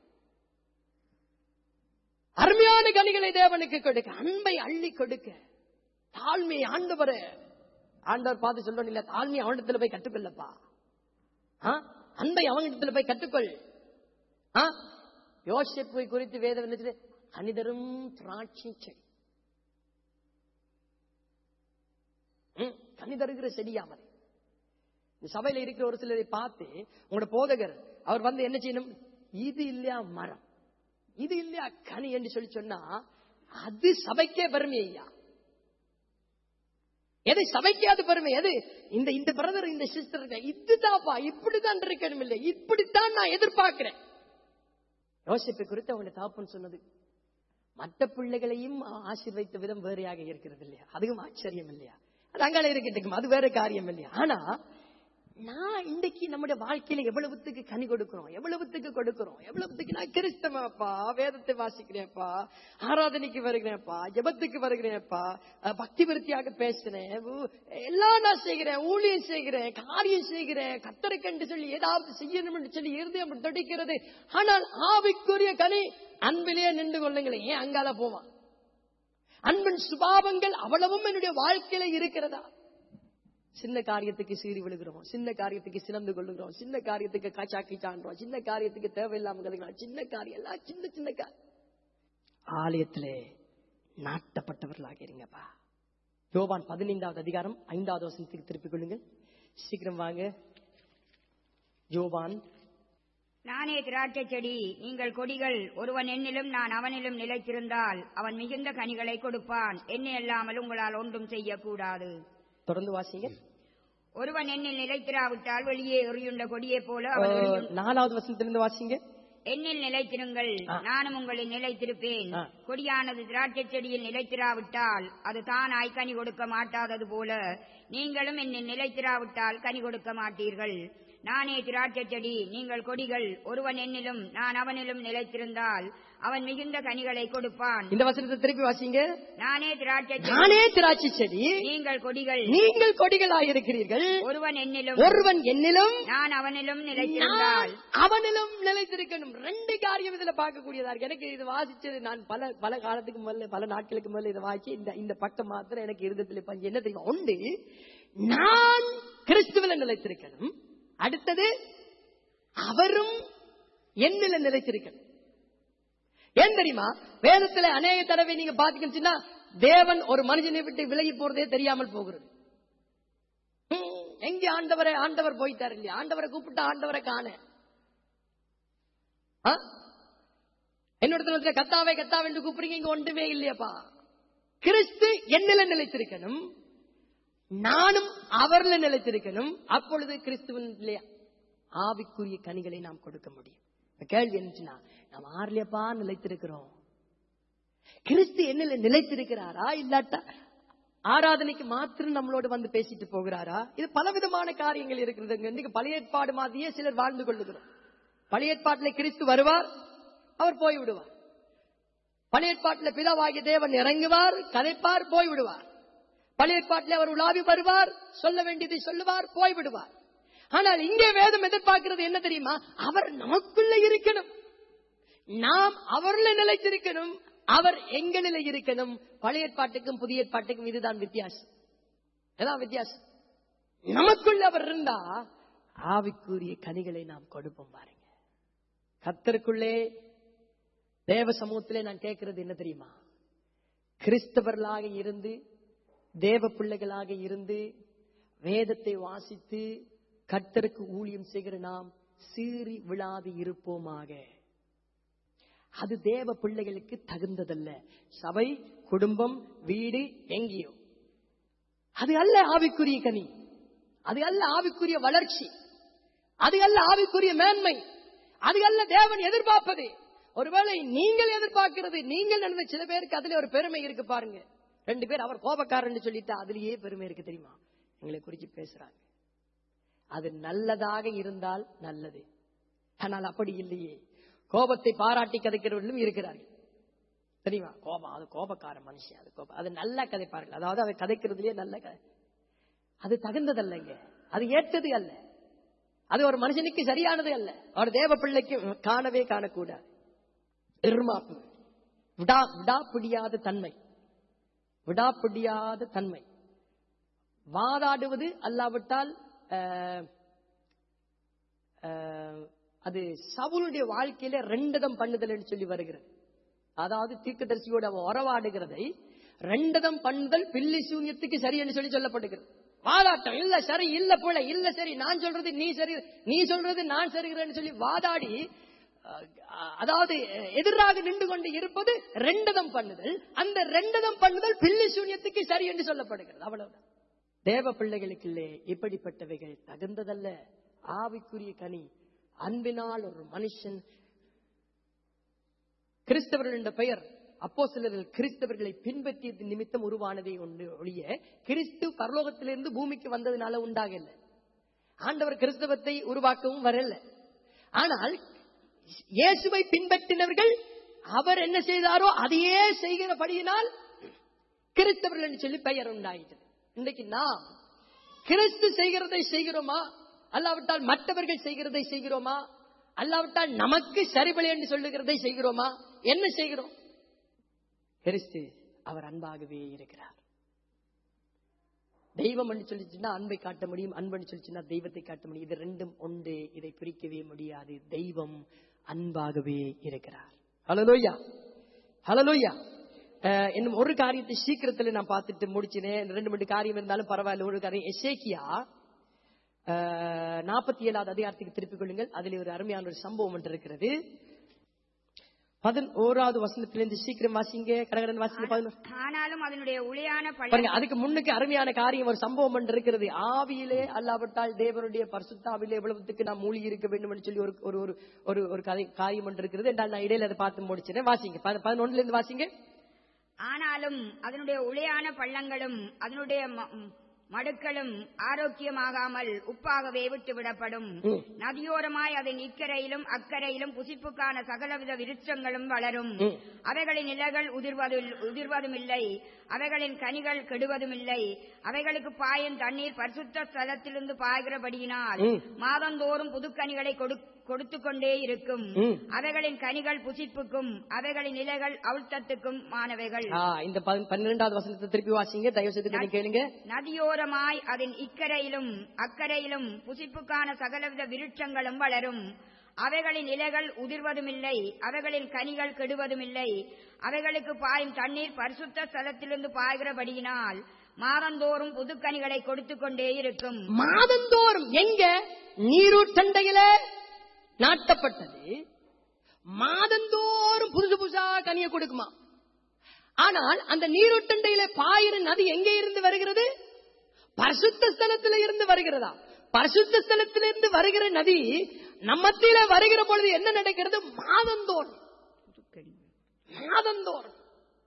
அருமையான கனிகளை தேவனுக்கு கொடுக்க அன்பை அள்ளி கொடுக்க தாழ்மை ஆண்டவரே ஆண்டவர் பார்த்து சொல்லணும் இல்ல தாழ்மை அவனிடத்துல போய் கற்றுக்கொள்ளப்பா ஆ? அன்பை அவனிடத்துல போய் கற்றுக்கொள் ஆ? யோசிப்பை குறித்து வேதம் என்ன சொல்லுது? அனிதரும் திராட்சை செடி ம், கனி தருகிற செடியாமது இந்த சபையில இருக்கிற ஒரு சிலரை பார்த்து உங்களோட போதகர் அவர் வந்து என்ன செய்யணும் இது இல்லையா மரம் இது இல்லையா கனி என்று சொல்லி சொன்னா அது சபைக்கே பெருமை ஐயா எது சபைக்கே அது பெருமை எது இந்த இந்த பிரதர் இந்த சிஸ்டர் இதுதான்ப்பா இப்படிதான் இருக்கணும் இல்லை இப்படித்தான் நான் எதிர்பார்க்கிறேன் யோசிப்பை குறித்து அவங்க தாப்பன் சொன்னது மற்ற பிள்ளைகளையும் ஆசீர்வைத்த விதம் வேறையாக இருக்கிறது இல்லையா அதுவும் ஆச்சரியம் இல்லையா அது அங்கால இருக்கட்டும் அது வேற காரியம் இல்லையா ஆனா நான் இன்னைக்கு நம்முடைய வாழ்க்கையில எவ்வளவுத்துக்கு கனி கொடுக்கிறோம் எவ்வளவுத்துக்கு கொடுக்கிறோம் எவ்வளவுத்துக்கு நான் கிறிஸ்தவப்பா வேதத்தை வாசிக்கிறேன்ப்பா ஆராதனைக்கு வருகிறேன்ப்பா ஜெபத்துக்கு வருகிறேன்ப்பா அஹ், பக்தி விருத்தியாக பேசுறேன் ஊ- எல்லாம் நான் செய்கிறேன் ஊழியம் செய்கிறேன் காரியம் செய்கிறேன் கத்தருக்கென்று சொல்லி ஏதாவது செய்யணும் என்று சொல்லி இருதயம் துடிக்கிறது ஆனால் ஆவிக்குரிய கனி அன்பிலே நின்று கொள்ளுங்களேன் ஏன் அங்கால போவான் அன்பின் சுபாவங்கள் அவ்வளவும் என்னுடைய வாழ்க்கையில இருக்கிறதா சின்ன காரியத்துக்கு சீறி விழுகிறோம் சின்ன காரியத்துக்கு சினந்து கொள்ளுகிறோம் சின்ன காரியத்துக்கு காச்சாக்கி சான்றோம் சின்ன காரியத்துக்கு தேவையில்லாம கலங்குறோம் சின்ன காரியம் எல்லாம் சின்ன சின்ன காரியம் ஆலயத்திலே நாட்டப்பட்டவர்களாக இருங்கப்பா யோவான் பதினைந்தாவது அதிகாரம் ஐந்தாவது வசனத்துக்கு திருப்பிக் கொள்ளுங்கள் சீக்கிரம் வாங்க யோவான் நானே திராட்சை செடி நீங்கள் கொடிகள் ஒருவன் என்னிலும் நான் அவனிலும் நிலைத்திருந்தால் அவன் மிகுந்த கனிகளை கொடுப்பான் என்னை அல்லாமல் உங்களால் ஒன்றும் செய்யக்கூடாது தொடர்ந்து வாசிங்க ஒருவன் என்னில் நிலைத்திராவிட்டால் வெளியே எறியுண்ட கொடியைப் போல அவன் அஹ், எறியும். நாலாவது வசனத்திலிருந்து வாசிங்க என்னில் நிலைத்திருங்கள் ஆ. நானும் உங்களில் நிலைத்திருப்பேன் ஆ. கொடியானது திராட்சை செடியில் நிலைத்திராவிட்டால் அது தானாய் கனி கொடுக்க மாட்டாதது போல நீங்களும் என்னில் நிலைத்திராவிட்டால் கனி கொடுக்க மாட்டீர்கள் நானே திராட்சை செடி நீங்கள் கொடிகள் ஒருவன் என்னிலும் நான் அவனிலும் நிலைத்திருந்தால் அவன் மிகுந்த கனிகளை கொடுப்பான் இந்த வசனத்தை திருப்பி வாசிங்க நானே திராட்சை செடி நானே திராட்சை செடி நீங்கள் கொடிகள் நீங்கள் கொடிகளாயிருக்கிறீர்கள் ஒருவன் என்னிலும் ஒருவன் என்னிலும் நான் அவனிலும் நிலைத்திருந்தால் நான் அவனிலும் நிலைத்திருக்கணும் ரெண்டு காரியம் இதுல பார்க்கக்கூடியதா இருக்கு எனக்கு இது வாசிச்சது நான் பல பல காலத்துக்கு முதல்ல பல நாட்களுக்கு முதல்ல இதை வாசிச்சு இந்த இந்த பக்கம் மாத்திரம் எனக்கு இருதயத்தில் பஞ்சு என்ன தெரியுமா ஒன்று நான் கிறிஸ்துவில நிலைத்திருக்கணும் அடுத்தது அவரும் என்னில நிலைத்திருக்கணும் ஏன் தெரியுமா வேதத்துல அநேக தடவை நீங்க பாத்தீங்கன்னா தேவன் ஒரு மனுஷனை விட்டு விலகி போறதே தெரியாமல் போகிறது ஹம், எங்க ஆண்டவரை ஆண்டவர் போயிட்டார் இல்லையா ஆண்டவரை கூப்பிட்டா ஆண்டவரை காண ஆ? என்னோட கத்தாவே கத்தாவே என்று கூப்பிடுறீங்க இங்க ஒன்றுமே இல்லையாப்பா கிறிஸ்து என்னில நிலைத்திருக்கணும் நானும் அவர்ல நிலைத்திருக்கணும் அப்பொழுது கிறிஸ்துவன் இல்லையா ஆவிக்குரிய கனிகளை நாம் கொடுக்க முடியும் இப்ப கேள்வி என்னச்சுன்னா நாம் ஆர்லியப்பா நிலைத்திருக்கிறோம் கிறிஸ்து என்னில நிலைத்திருக்கிறாரா இல்லாட்டா ஆராதனைக்கு மாத்திரம் நம்மளோட வந்து பேசிட்டு போகிறாரா இது பலவிதமான காரியங்கள் இருக்கிறது இன்னைக்கு பழைய ஏற்பாடு மாதிரியே சிலர் வாழ்ந்து கொள்ளுகிறோம் பழைய ஏற்பாட்டிலே கிறிஸ்து வருவார் அவர் போய் விடுவார் பழைய ஏற்பாட்டில் பிதாவாகிய தேவன் இறங்குவார் கதைப்பார் போய் விடுவார் பழைய ஏற்பாட்டில் அவர் உலாவி வருவார் சொல்ல வேண்டியதை சொல்லுவார் போய் விடுவார் ஆனால் இங்கே வேதம் எதிர்பார்க்கிறது என்ன தெரியுமா அவர் நமக்குள்ள இருக்கணும் நாம் அவர்ல நிலைத்திருக்கணும் அவர் எங்களில இருக்கணும் பழைய ஏற்பாட்டுக்கும் புதிய ஏற்பாட்டுக்கும் இதுதான் வித்தியாசம் இதான் வித்தியாசம் நமக்குள்ள அவர் இருந்தா ஆவிக்குரிய கனிகளை நாம் கொடுப்போம் பாருங்க கத்தருக்குள்ளே தேவ சமூகத்திலே நான் கேட்கிறது என்ன தெரியுமா கிறிஸ்தவர்களாக இருந்து தேவ பிள்ளைகளாக இருந்து வேதத்தை வாசித்து கர்த்தருக்கு ஊழியம் செய்கிற நாம் சீறி விழாது இருப்போமாக அது தேவ பிள்ளைகளுக்கு தகுந்ததல்ல சபை குடும்பம் வீடு எங்கேயோ அது அல்ல ஆவிக்குரிய கனி அது அல்ல ஆவிக்குரிய வளர்ச்சி அது அல்ல ஆவிக்குரிய மேன்மை அது அல்ல தேவன் எதிர்பார்ப்பது ஒருவேளை நீங்கள் எதிர்பார்க்கிறது நீங்கள் நடந்த சில பேருக்கு அதுல ஒரு பெருமை இருக்கு பாருங்க ரெண்டு பேர் அவர் கோபக்காரன்னு சொல்லிட்டு அதுலயே பெருமை இருக்கு தெரியுமா எங்களை குறிச்சு பேசுறாங்க அது நல்லதாக இருந்தால் நல்லது ஆனால் அப்படி இல்லையே கோபத்தை பாராட்டி கதைக்கிறவர்களும் இருக்கிறார்கள் தெரியுமா கோபம் அது கோபக்கார மனுஷன் அது கோபம் அது நல்லா கதைப்பார்கள் அதாவது அதை கதைக்கிறதுலயே நல்ல கதை அது தகுந்ததல்லைங்க அது ஏற்றது அல்ல அது ஒரு மனுஷனுக்கு சரியானது அல்ல ஒரு தேவ பிள்ளைக்கு காணவே காணக்கூடாது இருமாப்பு விடா விடாப்பிடியாத தன்மை விடாப்பிடியாத தன்மை வாதாடுவது அல்லாவிட்டால் அஹ், அஹ், அது சவுளுடைய வாழ்க்கையில ரெண்டதம் பண்ணுதல் என்று சொல்லி வருகிறது அதாவது தீர்க்கதரிசியோட அவன் உறவாடுகிறதை ரெண்டதம் பண்ணுதல் பில்லி சூன்யத்துக்கு சரி என்று சொல்லி சொல்லப்படுகிறது வாதாட்டம் இல்ல சரி இல்ல போல இல்ல சரி நான் சொல்றது நீ சரி நீ சொல்றது நான் சரிகிறேன்னு சொல்லி வாதாடி அஹ், அதாவது அஹ், எதிராக நின்று கொண்டு இருப்பது ரெண்டதம் பண்ணுதல் அந்த ரெண்டதம் பண்ணுதல் பில்லி சூன்யத்துக்கு சரி என்று சொல்லப்படுகிறது அவ்வளவுதான் தேவ பிள்ளைகளுக்குள்ளே இப்படிப்பட்டவைகள் தகுந்ததல்ல ஆவிக்குரிய கனி அன்பினால் ஒரு மனுஷன் கிறிஸ்தவர்கள் என்ற பெயர் அப்போ சிலர்கள் கிறிஸ்தவர்களை பின்பற்றியது நிமித்தம் உருவானதே ஒன்று ஒழிய கிறிஸ்து பரலோகத்திலிருந்து பூமிக்கு வந்ததுனால உண்டாகல ஆண்டவர் கிறிஸ்தவத்தை உருவாக்கவும் வரல ஆனால் இயேசுவை பின்பற்றினவர்கள் அவர் என்ன செய்தாரோ அதையே செய்கிறபடியினால் கிறிஸ்தவர்கள் என்று சொல்லி பெயர் உண்டாயிட்டது இன்றைக்கு நாம் கிறிஸ்து செய்கிறதை செய்கிறோமா அல்லாவிட்டால் மற்றவர்கள் செய்கிறதை செய்கிறோமா அல்லாவிட்டால் நமக்கு சரிபலி என்று சொல்லுகிறதை செய்கிறோமா என்ன செய்கிறோம் கிறிஸ்து அவர் அன்பாகவே இருக்கிறார் தெய்வம் என்று சொல்லிச்சுன்னா அன்பை காட்ட முடியும் அன்பு சொல்லிச்சுன்னா தெய்வத்தை காட்ட முடியும் இது ரெண்டும் ஒன்று இதை பிரிக்கவே முடியாது தெய்வம் அன்பாகவே இருக்கிறார் ஹலலோய்யா ஹலலோய்யா இன்னும் ஒரு காரியத்தை சீக்கிரத்துல நான் பார்த்துட்டு முடிச்சினேன் ரெண்டு மூணு காரியம் இருந்தாலும் பரவாயில்ல ஒரு காரியம் எசேக்கியா நாற்பத்தி ஏழாவது அதிகாரத்துக்கு திருப்பிக் கொள்ளுங்கள் அதில் ஒரு அருமையான ஒரு சம்பவம் ஒன்று இருக்கிறது பதினோராவது வசனத்திலிருந்து சீக்கிரம் வாசிங்க கடகடன் வாசிங்க பதினோரு ஆனாலும் அதனுடைய உளையான பள்ளம் பாருங்க அதுக்கு முன்னுக்கு அருமையான காரியம் ஒரு சம்பவம் ஒன்று இருக்கிறது ஆவியிலே அல்லாவிட்டால் தேவனுடைய பரிசுத்தாவிலே எவ்வளவுக்கு நாம் மூழ்கி இருக்க வேண்டும் என்று சொல்லி ஒரு ஒரு ஒரு ஒரு ஒரு கதை காரியம் ஒன்று இருக்கிறது என்றால் நான் இடையில அதை பார்த்து முடிச்சினேன் வாசிங்க பதி- பதினொன்னுல இருந்து வாசிங்க ஆனாலும் அதனுடைய உளையான பள்ளங்களும் அதனுடைய ம- ம், மடுக்களும் ஆரோக்கியமாகாமல் உப்பாகவே விட்டு விடப்படும் ம். நதியோரமாய் அதன் இக்கரையிலும் அக்கரையிலும் புசிப்புக்கான சகலவித விருட்சங்களும் வளரும் ம். அவைகளின் இலைகள் உதிர்வதில் உதிர்வதும் இல்லை அவைகளின் கனிகள் கெடுவதும் இல்லை அவைகளுக்கு பாயும் தண்ணீர் பரிசுத்த ஸ்தலத்திலிருந்து பாய்கிறபடியினால் ம். மாதந்தோறும் புதுக்கனிகளை கொடுத்து கொண்டே இருக்கும் ம். அவைகளின் கனிகள் புசிப்புக்கும் அவைகளின் இலைகள் அவுழ்த்தத்துக்கும் மாணவைகள் ஆ, இந்த பதி- பன்னிரெண்டாவது வசனத்தை திருப்பி வாசிங்க தயவு செய்து கொஞ்சம் கேளுங்க நதியோரமாய் அதன் இக்கரையிலும் அக்கரையிலும் புசிப்புக்கான சகலவித விருட்சங்களும் வளரும் அவைகளின் இலைகள் உதிர்வதுமில்லை அவைகளின் கனிகள் கெடுவதுமில்லை அவைகளுக்கு பாயும் தண்ணீர் பரிசுத்த ஸ்தலத்திலிருந்து பாய்கிறபடியினால் மாதந்தோறும் புதுக்கனிகளை கொடுத்து கொண்டே இருக்கும் மாதந்தோறும் எங்க நீரூற்றண்டையில நாட்டப்பட்டது மாதந்தோறும் புதுசு புதுசா கனியை கொடுக்குமா ஆனால் அந்த நீரூற்றண்டையில பாயிர நதி எங்கே இருந்து வருகிறது பரிசுத்த ஸ்தலத்தில இருந்து வருகிறதா பரிசுத்த ஸ்தலத்திலிருந்து வருகிற நதி நம்மத்தில வருகிற பொழுது என்ன நடக்கிறது மாதந்தோறும் மாதந்தோறும்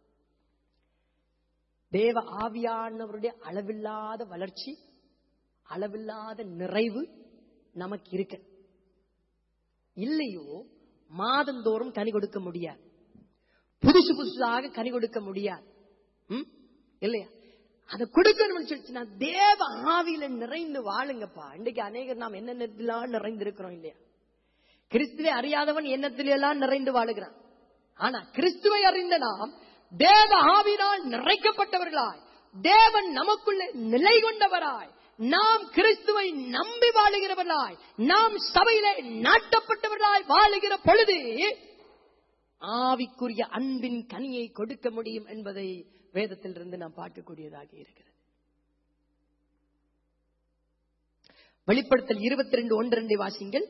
தேவ ஆவியானவருடைய அளவில்லாத வளர்ச்சி அளவில்லாத நிறைவு நமக்கு இருக்கு இல்லையோ மாதந்தோறும் கனி கொடுக்க முடியாது புதுசு புதுசாக கனி கொடுக்க முடியாது ம்? இல்லையா அதை கொடுக்கணும்னு சொல்லிச்சுன்னா தேவ ஆவியில நிறைந்து வாழுங்கப்பா இன்னைக்கு அநேகர் நாம் என்னென்னலாம் நிறைந்து இருக்கிறோம் இல்லையா கிறிஸ்துவை அறியாதவன் எண்ணத்தில எல்லாம் நிறைந்து வாழுகிறான் ஆனா கிறிஸ்துவை அறிந்த நாம் தேவ ஆவினால் நிறைக்கப்பட்டவர்களாய் தேவன் நமக்குள்ளே நிலை கொண்டவராய் நாம் கிறிஸ்துவை நம்பி வாழுகிறவர்களாய் நாம் சபையிலே நாட்டப்பட்டவர்களாய் வாழுகிற பொழுது ஆவிக்குரிய அன்பின் கனியை கொடுக்க முடியும் என்பதை வேதத்திலிருந்து நாம் பார்க்கக்கூடியதாக இருக்கிறது வெளிப்படுத்தல் இருபத்தி ரெண்டு ஒன்று ரெண்டு வாசிங்கள்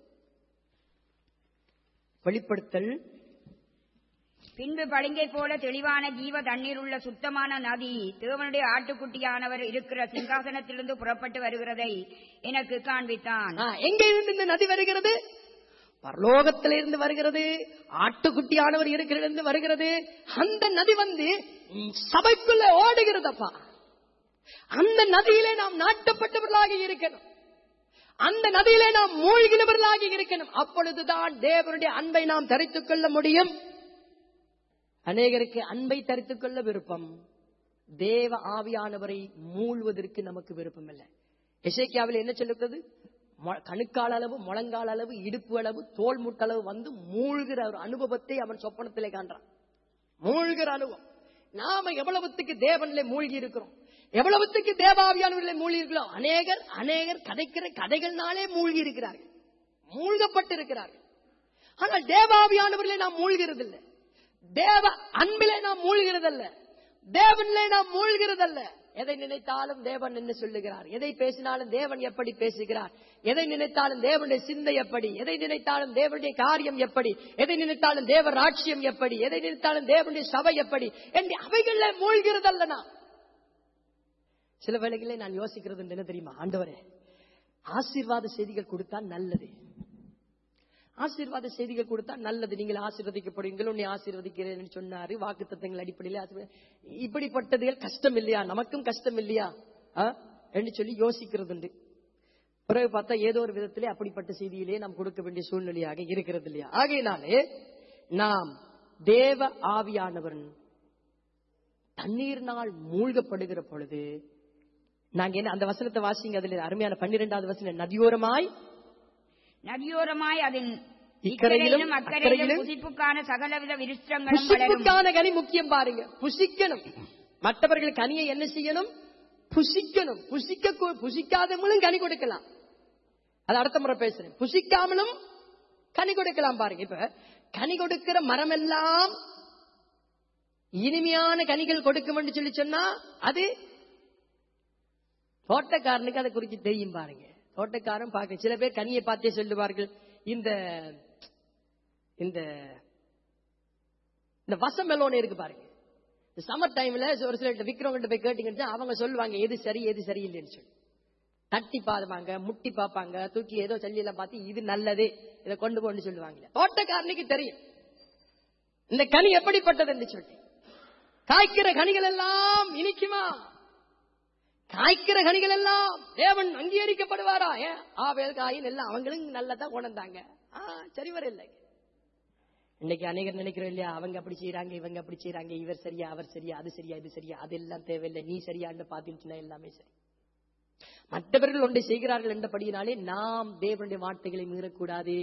வெளிப்படுத்தல் பின்பு பளிங்கை போல தெளிவான ஜீவ தண்ணீர் உள்ள சுத்தமான நதி தேவனுடைய ஆட்டுக்குட்டியானவர் இருக்கிற சிங்காசனத்திலிருந்து புறப்பட்டு வருகிறதை எனக்கு காண்பித்தான் ஆ, எங்கே இருந்து இந்த நதி வருகிறது பரலோகத்திலிருந்து வருகிறது ஆட்டுக்குட்டியானவர் இருக்கிறது வருகிறது அந்த நதி வந்து ம், சபைக்குள்ள ஓடுகிறதப்பா அந்த நதியிலே நாம் நாட்டப்பட்டவர்களாக இருக்கணும் அந்த நதியிலே நாம் மூழ்கினவர்களாக இருக்கணும் அப்பொழுதுதான் தேவனுடைய அன்பை நாம் தரித்துக் கொள்ள முடியும் அநேகருக்கு அன்பை தரித்துக் கொள்ள விருப்பம் தேவ ஆவியானவரை மூழ்வதற்கு நமக்கு விருப்பம் இல்லை எசேக்கியாவில் என்ன சொல்லுகிறது மொ- கணுக்கால் அளவு முழங்கால் அளவு இடுப்பு அளவு தோல் முட்டளவு வந்து மூழ்கிற ஒரு அனுபவத்தை அவன் சொப்பனத்திலே காண்றான் மூழ்கிற அனுபவம் நாம எவ்வளவுத்துக்கு தேவனிலே மூழ்கி இருக்கிறோம் எவ்வளவுத்துக்கு தேவாவியானவர்களே மூழ்கி இருக்கிறோம் அநேகர் அநேகர் கதைக்கிற கதைகள்னாலே மூழ்கி இருக்கிறார்கள் மூழ்கப்பட்டிருக்கிறார்கள் ஆனால் தேவாவியானவர்களே நாம் மூழ்கிறதில்லை தேவ அன்பிலே நாம் மூழ்கிறதல்ல தேவனிலே நாம் மூழ்கிறதல்ல எதை நினைத்தாலும் தேவன் என்ன சொல்லுகிறார் எதை பேசினாலும் தேவன் எப்படி பேசுகிறார் எதை நினைத்தாலும் தேவனுடைய சிந்தை எப்படி எதை நினைத்தாலும் தேவனுடைய காரியம் எப்படி எதை நினைத்தாலும் தேவ ராட்சியம் எப்படி எதை நினைத்தாலும் தேவனுடைய சபை எப்படி என்று அவைகள்ல மூழ்கிறதல்ல நான் சில வேளைகளில் நான் யோசிக்கிறது என்ன தெரியுமா ஆண்டவரே ஆசீர்வாத செய்திகள் கொடுத்தா நல்லது ஆசீர்வாத செய்திகள் கொடுத்தா நல்லது நீங்கள் ஆசீர்வதிக்கப்படுவீங்கள் உன்னை ஆசீர்வதிக்கிறேன்னு சொன்னாரு வாக்கு தத்தங்கள் அடிப்படையில் ஆசீர்வதி- இப்படிப்பட்டதுகள் கஷ்டம் இல்லையா நமக்கும் கஷ்டம் இல்லையா ஆ? என்று சொல்லி யோசிக்கிறது உண்டு பிறகு பார்த்தா ஏதோ ஒரு விதத்திலே அப்படிப்பட்ட செய்தியிலே நாம் கொடுக்க வேண்டிய சூழ்நிலையாக இருக்கிறது இல்லையா ஆகையினாலே நாம் தேவ ஆவியானவன் தண்ணீர்னால் மூழ்கப்படுகிற பொழுது நாங்க என்ன அந்த வசனத்தை வாசிங்க அதுல அருமையான பன்னிரெண்டாவது வசனம் நதியோரமாய் நதியோரமாய் அதன் இக்கரையிலும், இக்கரையிலும் அக்கறையிலும் அக்கரையிலும் புசிப்புக்கான சகலவித விருட்சங்களும் வளரும் புசிப்புக்கான கனி முக்கியம் பாருங்க புசிக்கணும் மற்றவர்கள் கனியை என்ன செய்யணும் புசிக்கணும் புசிக்க கூ- புசிக்காதவங்களும் கனி கொடுக்கலாம் அது அடுத்த முறை பேசுறேன் புசிக்காமலும் கனி கொடுக்கலாம் பாருங்க இப்ப கனி கொடுக்கிற மரம் எல்லாம் இனிமையான கனிகள் கொடுக்கும் சொல்லி சொன்னா அது தோட்டக்காரனுக்கு அதை குறித்து தெரியும் பாருங்க தோட்டக்காரன் பார்க்க சில பேர் கனியை பார்த்தே சொல்லுவார்கள் இந்த இந்த இந்த வசம் மெலோன் இருக்கு பாருங்க இந்த சம்மர் டைம்ல ஒரு சில விக்கிறவங்கள்ட்ட போய் கேட்டீங்கன்னா அவங்க சொல்லுவாங்க எது சரி எது சரியில்லைன்னு சொல்லி தட்டி பாதுவாங்க முட்டி பார்ப்பாங்க தூக்கி ஏதோ சொல்லி எல்லாம் பார்த்து இது நல்லது இதை கொண்டு போன்னு சொல்லுவாங்க தோட்டக்காரனுக்கு தெரியும் இந்த கனி எப்படிப்பட்டது என்று சொல்லி காய்க்கிற கனிகள் எல்லாம் இனிக்குமா காய்க்கிற கனிகள் எல்லாம் தேவன் அங்கீகரிக்கப்படுவாரா ஏன் ஆவேல் காயின் எல்லாம் அவங்களும் நல்லதா உணர்ந்தாங்க ஆ, சரி வர இல்லை இன்னைக்கு அநேகர் நினைக்கிறோம் இல்லையா அவங்க அப்படி செய்யறாங்க இவங்க அப்படி செய்யறாங்க இவர் சரியா அவர் சரியா அது சரியா இது சரியா அதெல்லாம் தேவையில்லை நீ சரியான்னு பார்த்துச்சுன்னா எல்லாமே சரி மற்றவர்கள் ஒன்றை செய்கிறார்கள் என்றபடியினாலே நாம் தேவனுடைய வார்த்தைகளை மீறக்கூடாது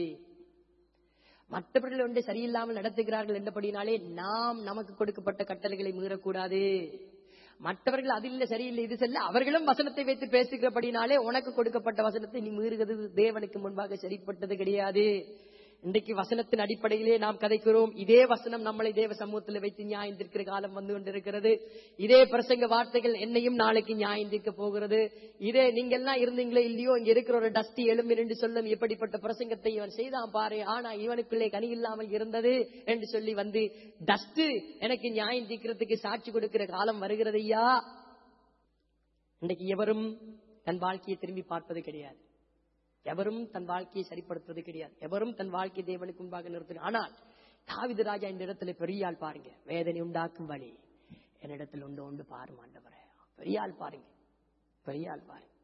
மற்றவர்கள் ஒன்றை சரியில்லாமல் நடத்துகிறார்கள் என்றபடியினாலே நாம் நமக்கு கொடுக்கப்பட்ட கட்டளைகளை மீறக்கூடாது மற்றவர்கள் அது இல்ல சரியில்லை இது செல்ல அவர்களும் வசனத்தை வைத்து பேசுகிறபடினாலே உனக்கு கொடுக்கப்பட்ட வசனத்தை நீ மீறுகிறது தேவனுக்கு முன்பாக சரிப்பட்டது கிடையாது இன்றைக்கு வசனத்தின் அடிப்படையிலே நாம் கதைக்கிறோம் இதே வசனம் நம்மளை தேவ சமூகத்தில் வைத்து நியாயந்திருக்கிற காலம் வந்து கொண்டிருக்கிறது இதே பிரசங்க வார்த்தைகள் என்னையும் நாளைக்கு நியாயந்திருக்க போகிறது இதே நீங்க எல்லாம் இருந்தீங்களோ இல்லையோ இங்க இருக்கிற ஒரு டஸ்டி எலும்பு என்று சொல்லும் எப்படிப்பட்ட பிரசங்கத்தை இவன் செய்தான் பாரு ஆனா இவனுக்குள்ளே கனி இல்லாமல் இருந்தது என்று சொல்லி வந்து டஸ்ட் எனக்கு நியாயம் தீர்க்கிறதுக்கு சாட்சி கொடுக்கிற காலம் வருகிறது ஐயா இன்றைக்கு எவரும் தன் வாழ்க்கையை திரும்பி பார்ப்பது கிடையாது எவரும் தன் வாழ்க்கையை சரிப்படுத்துவது கிடையாது எவரும் தன் வாழ்க்கையை தேவனுக்கு முன்பாக நிறுத்தின ஆனால் தாவிது ராஜா இந்த இடத்துல பெரிய ஆள் பாருங்க வேதனை உண்டாக்கும் வழி என்னிடத்தில் உண்டு உண்டு பாரு ஆண்டவரே பெரிய ஆள் பாருங்க பெரிய ஆள் பாருங்க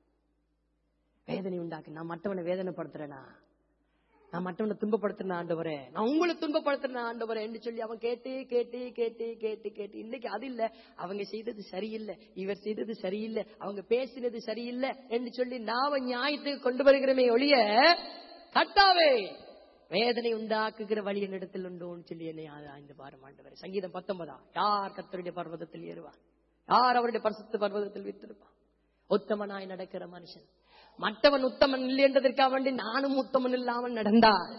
வேதனை உண்டாக்கு நான் மற்றவனை வேதனைப்படுத்துறேனா நான் மற்றவனை துன்பப்படுத்துறேன் ஆண்டவரே நான் உங்களை துன்பப்படுத்துறேன் ஆண்டவரே என்று சொல்லி அவன் கேட்டு கேட்டு கேட்டு கேட்டு கேட்டு இன்னைக்கு அது இல்ல அவங்க செய்தது சரியில்லை இவர் செய்தது சரியில்லை அவங்க பேசினது சரியில்லை என்று சொல்லி நாம நியாயத்துக்கு கொண்டு வருகிறோமே ஒழிய கட்டாவே வேதனை உண்டாக்குகிற வழி என்னிடத்தில் உண்டோன்னு சொல்லி என்னை ஆய்ந்து பாரு ஆண்டவரே சங்கீதம் பத்தொன்பதா யார் கத்தருடைய பர்வதத்தில் ஏறுவான் யார் அவருடைய பரிசுத்த பர்வதத்தில் வித்திருப்பான் உத்தமனாய் நடக்கிற மனுஷன் மற்றவன் உத்தமன் இல்லை என்றதற்காக வேண்டி நானும் உத்தமன் இல்லாமல் நடந்தால்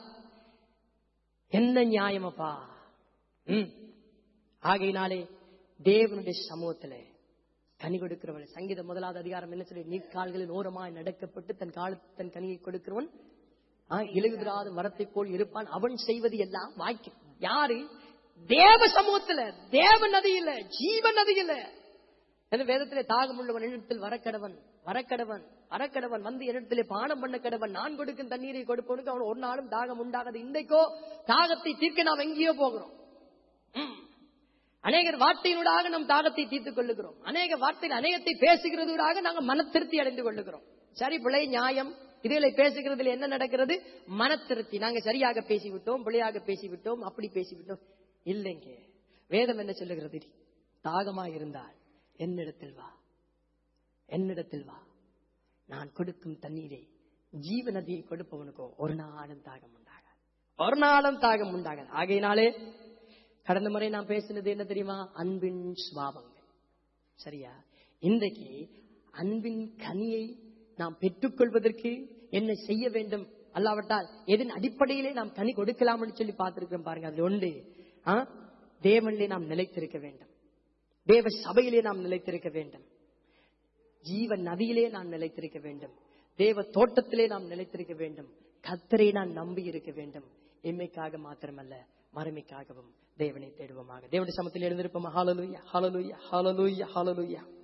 என்ன நியாயமப்பா ம். ஆகையினாலே தேவனுடைய சமூகத்திலே கனி கொடுக்கிறவன் சங்கீத முதலாவது அதிகாரம் என்ன சொல்லி நீர்க்கால்களின் ஓரமாய் நடக்கப்பட்டு தன் கால தன் கனியை கொடுக்கிறவன் ஆ, இலையுதிராத மரத்தை போல் இருப்பான் அவன் செய்வது எல்லாம் வாய்க்கும் யாரு தேவ சமூகத்துல தேவ நதியில ஜீவ நதியில என வேதத்திலே தாகம் உள்ளவன் என்னிடத்தில் வரக்கடவன் வரக்கடவன் வரக்கடவன் வந்து என்னிடத்திலே பானம் பண்ண கடவன் நான் கொடுக்கும் தண்ணீரை கொடுப்பவனுக்கு அவன் ஒரு நாளும் தாகம் உண்டாகாது இன்றைக்கோ தாகத்தை தீர்க்க நாம் எங்கேயோ போகிறோம் ம். அநேகர் வார்த்தையினூடாக நம் தாகத்தை தீர்த்துக் கொள்ளுகிறோம் அநேக வார்த்தைகள் அநேகத்தை பேசுகிறதூடாக நாங்கள் மன திருப்தி அடைந்து கொள்ளுகிறோம் சரி பிள்ளை நியாயம் இதுகளை பேசுகிறதுல என்ன நடக்கிறது மன திருப்தி நாங்க சரியாக பேசிவிட்டோம் பிள்ளையாக பேசிவிட்டோம் அப்படி பேசிவிட்டோம் இல்லைங்க வேதம் என்ன சொல்லுகிறது தாகமா இருந்தால் என்னிடத்தில் வா என்னிடத்தில் வா நான் கொடுக்கும் தண்ணீரை ஜீவ நதியை கொடுப்பவனுக்கோ ஒரு நாளும் தாகம் உண்டாகாது ஒரு நாளும் தாகம் உண்டாகாது ஆகையினாலே கடந்த முறை நான் பேசினது என்ன தெரியுமா அன்பின் சுவாபங்கள் சரியா இன்றைக்கு அன்பின் கனியை நாம் பெற்றுக்கொள்வதற்கு என்ன செய்ய வேண்டும் அல்லாவிட்டால் எதன் அடிப்படையிலே நாம் கனி கொடுக்கலாம்னு சொல்லி பார்த்திருக்கிறோம் பாருங்க அது ஒன்று ஆ? தேவனிலே நாம் நிலைத்திருக்க வேண்டும் தேவ சபையிலே நாம் நிலைத்திருக்க வேண்டும் ஜீவ நதியிலே நாம் நிலைத்திருக்க வேண்டும் தேவ தோட்டத்திலே நாம் நிலைத்திருக்க வேண்டும் கத்தரை நான் நம்பி இருக்க வேண்டும் எம்மைக்காக மாத்திரமல்ல மறுமைக்காகவும் தேவனை தேடுவோமாக தேவனுடைய சமத்தில் எழுந்திருப்போம் ஹalleluya ஹalleluya ஹalleluya ஹalleluya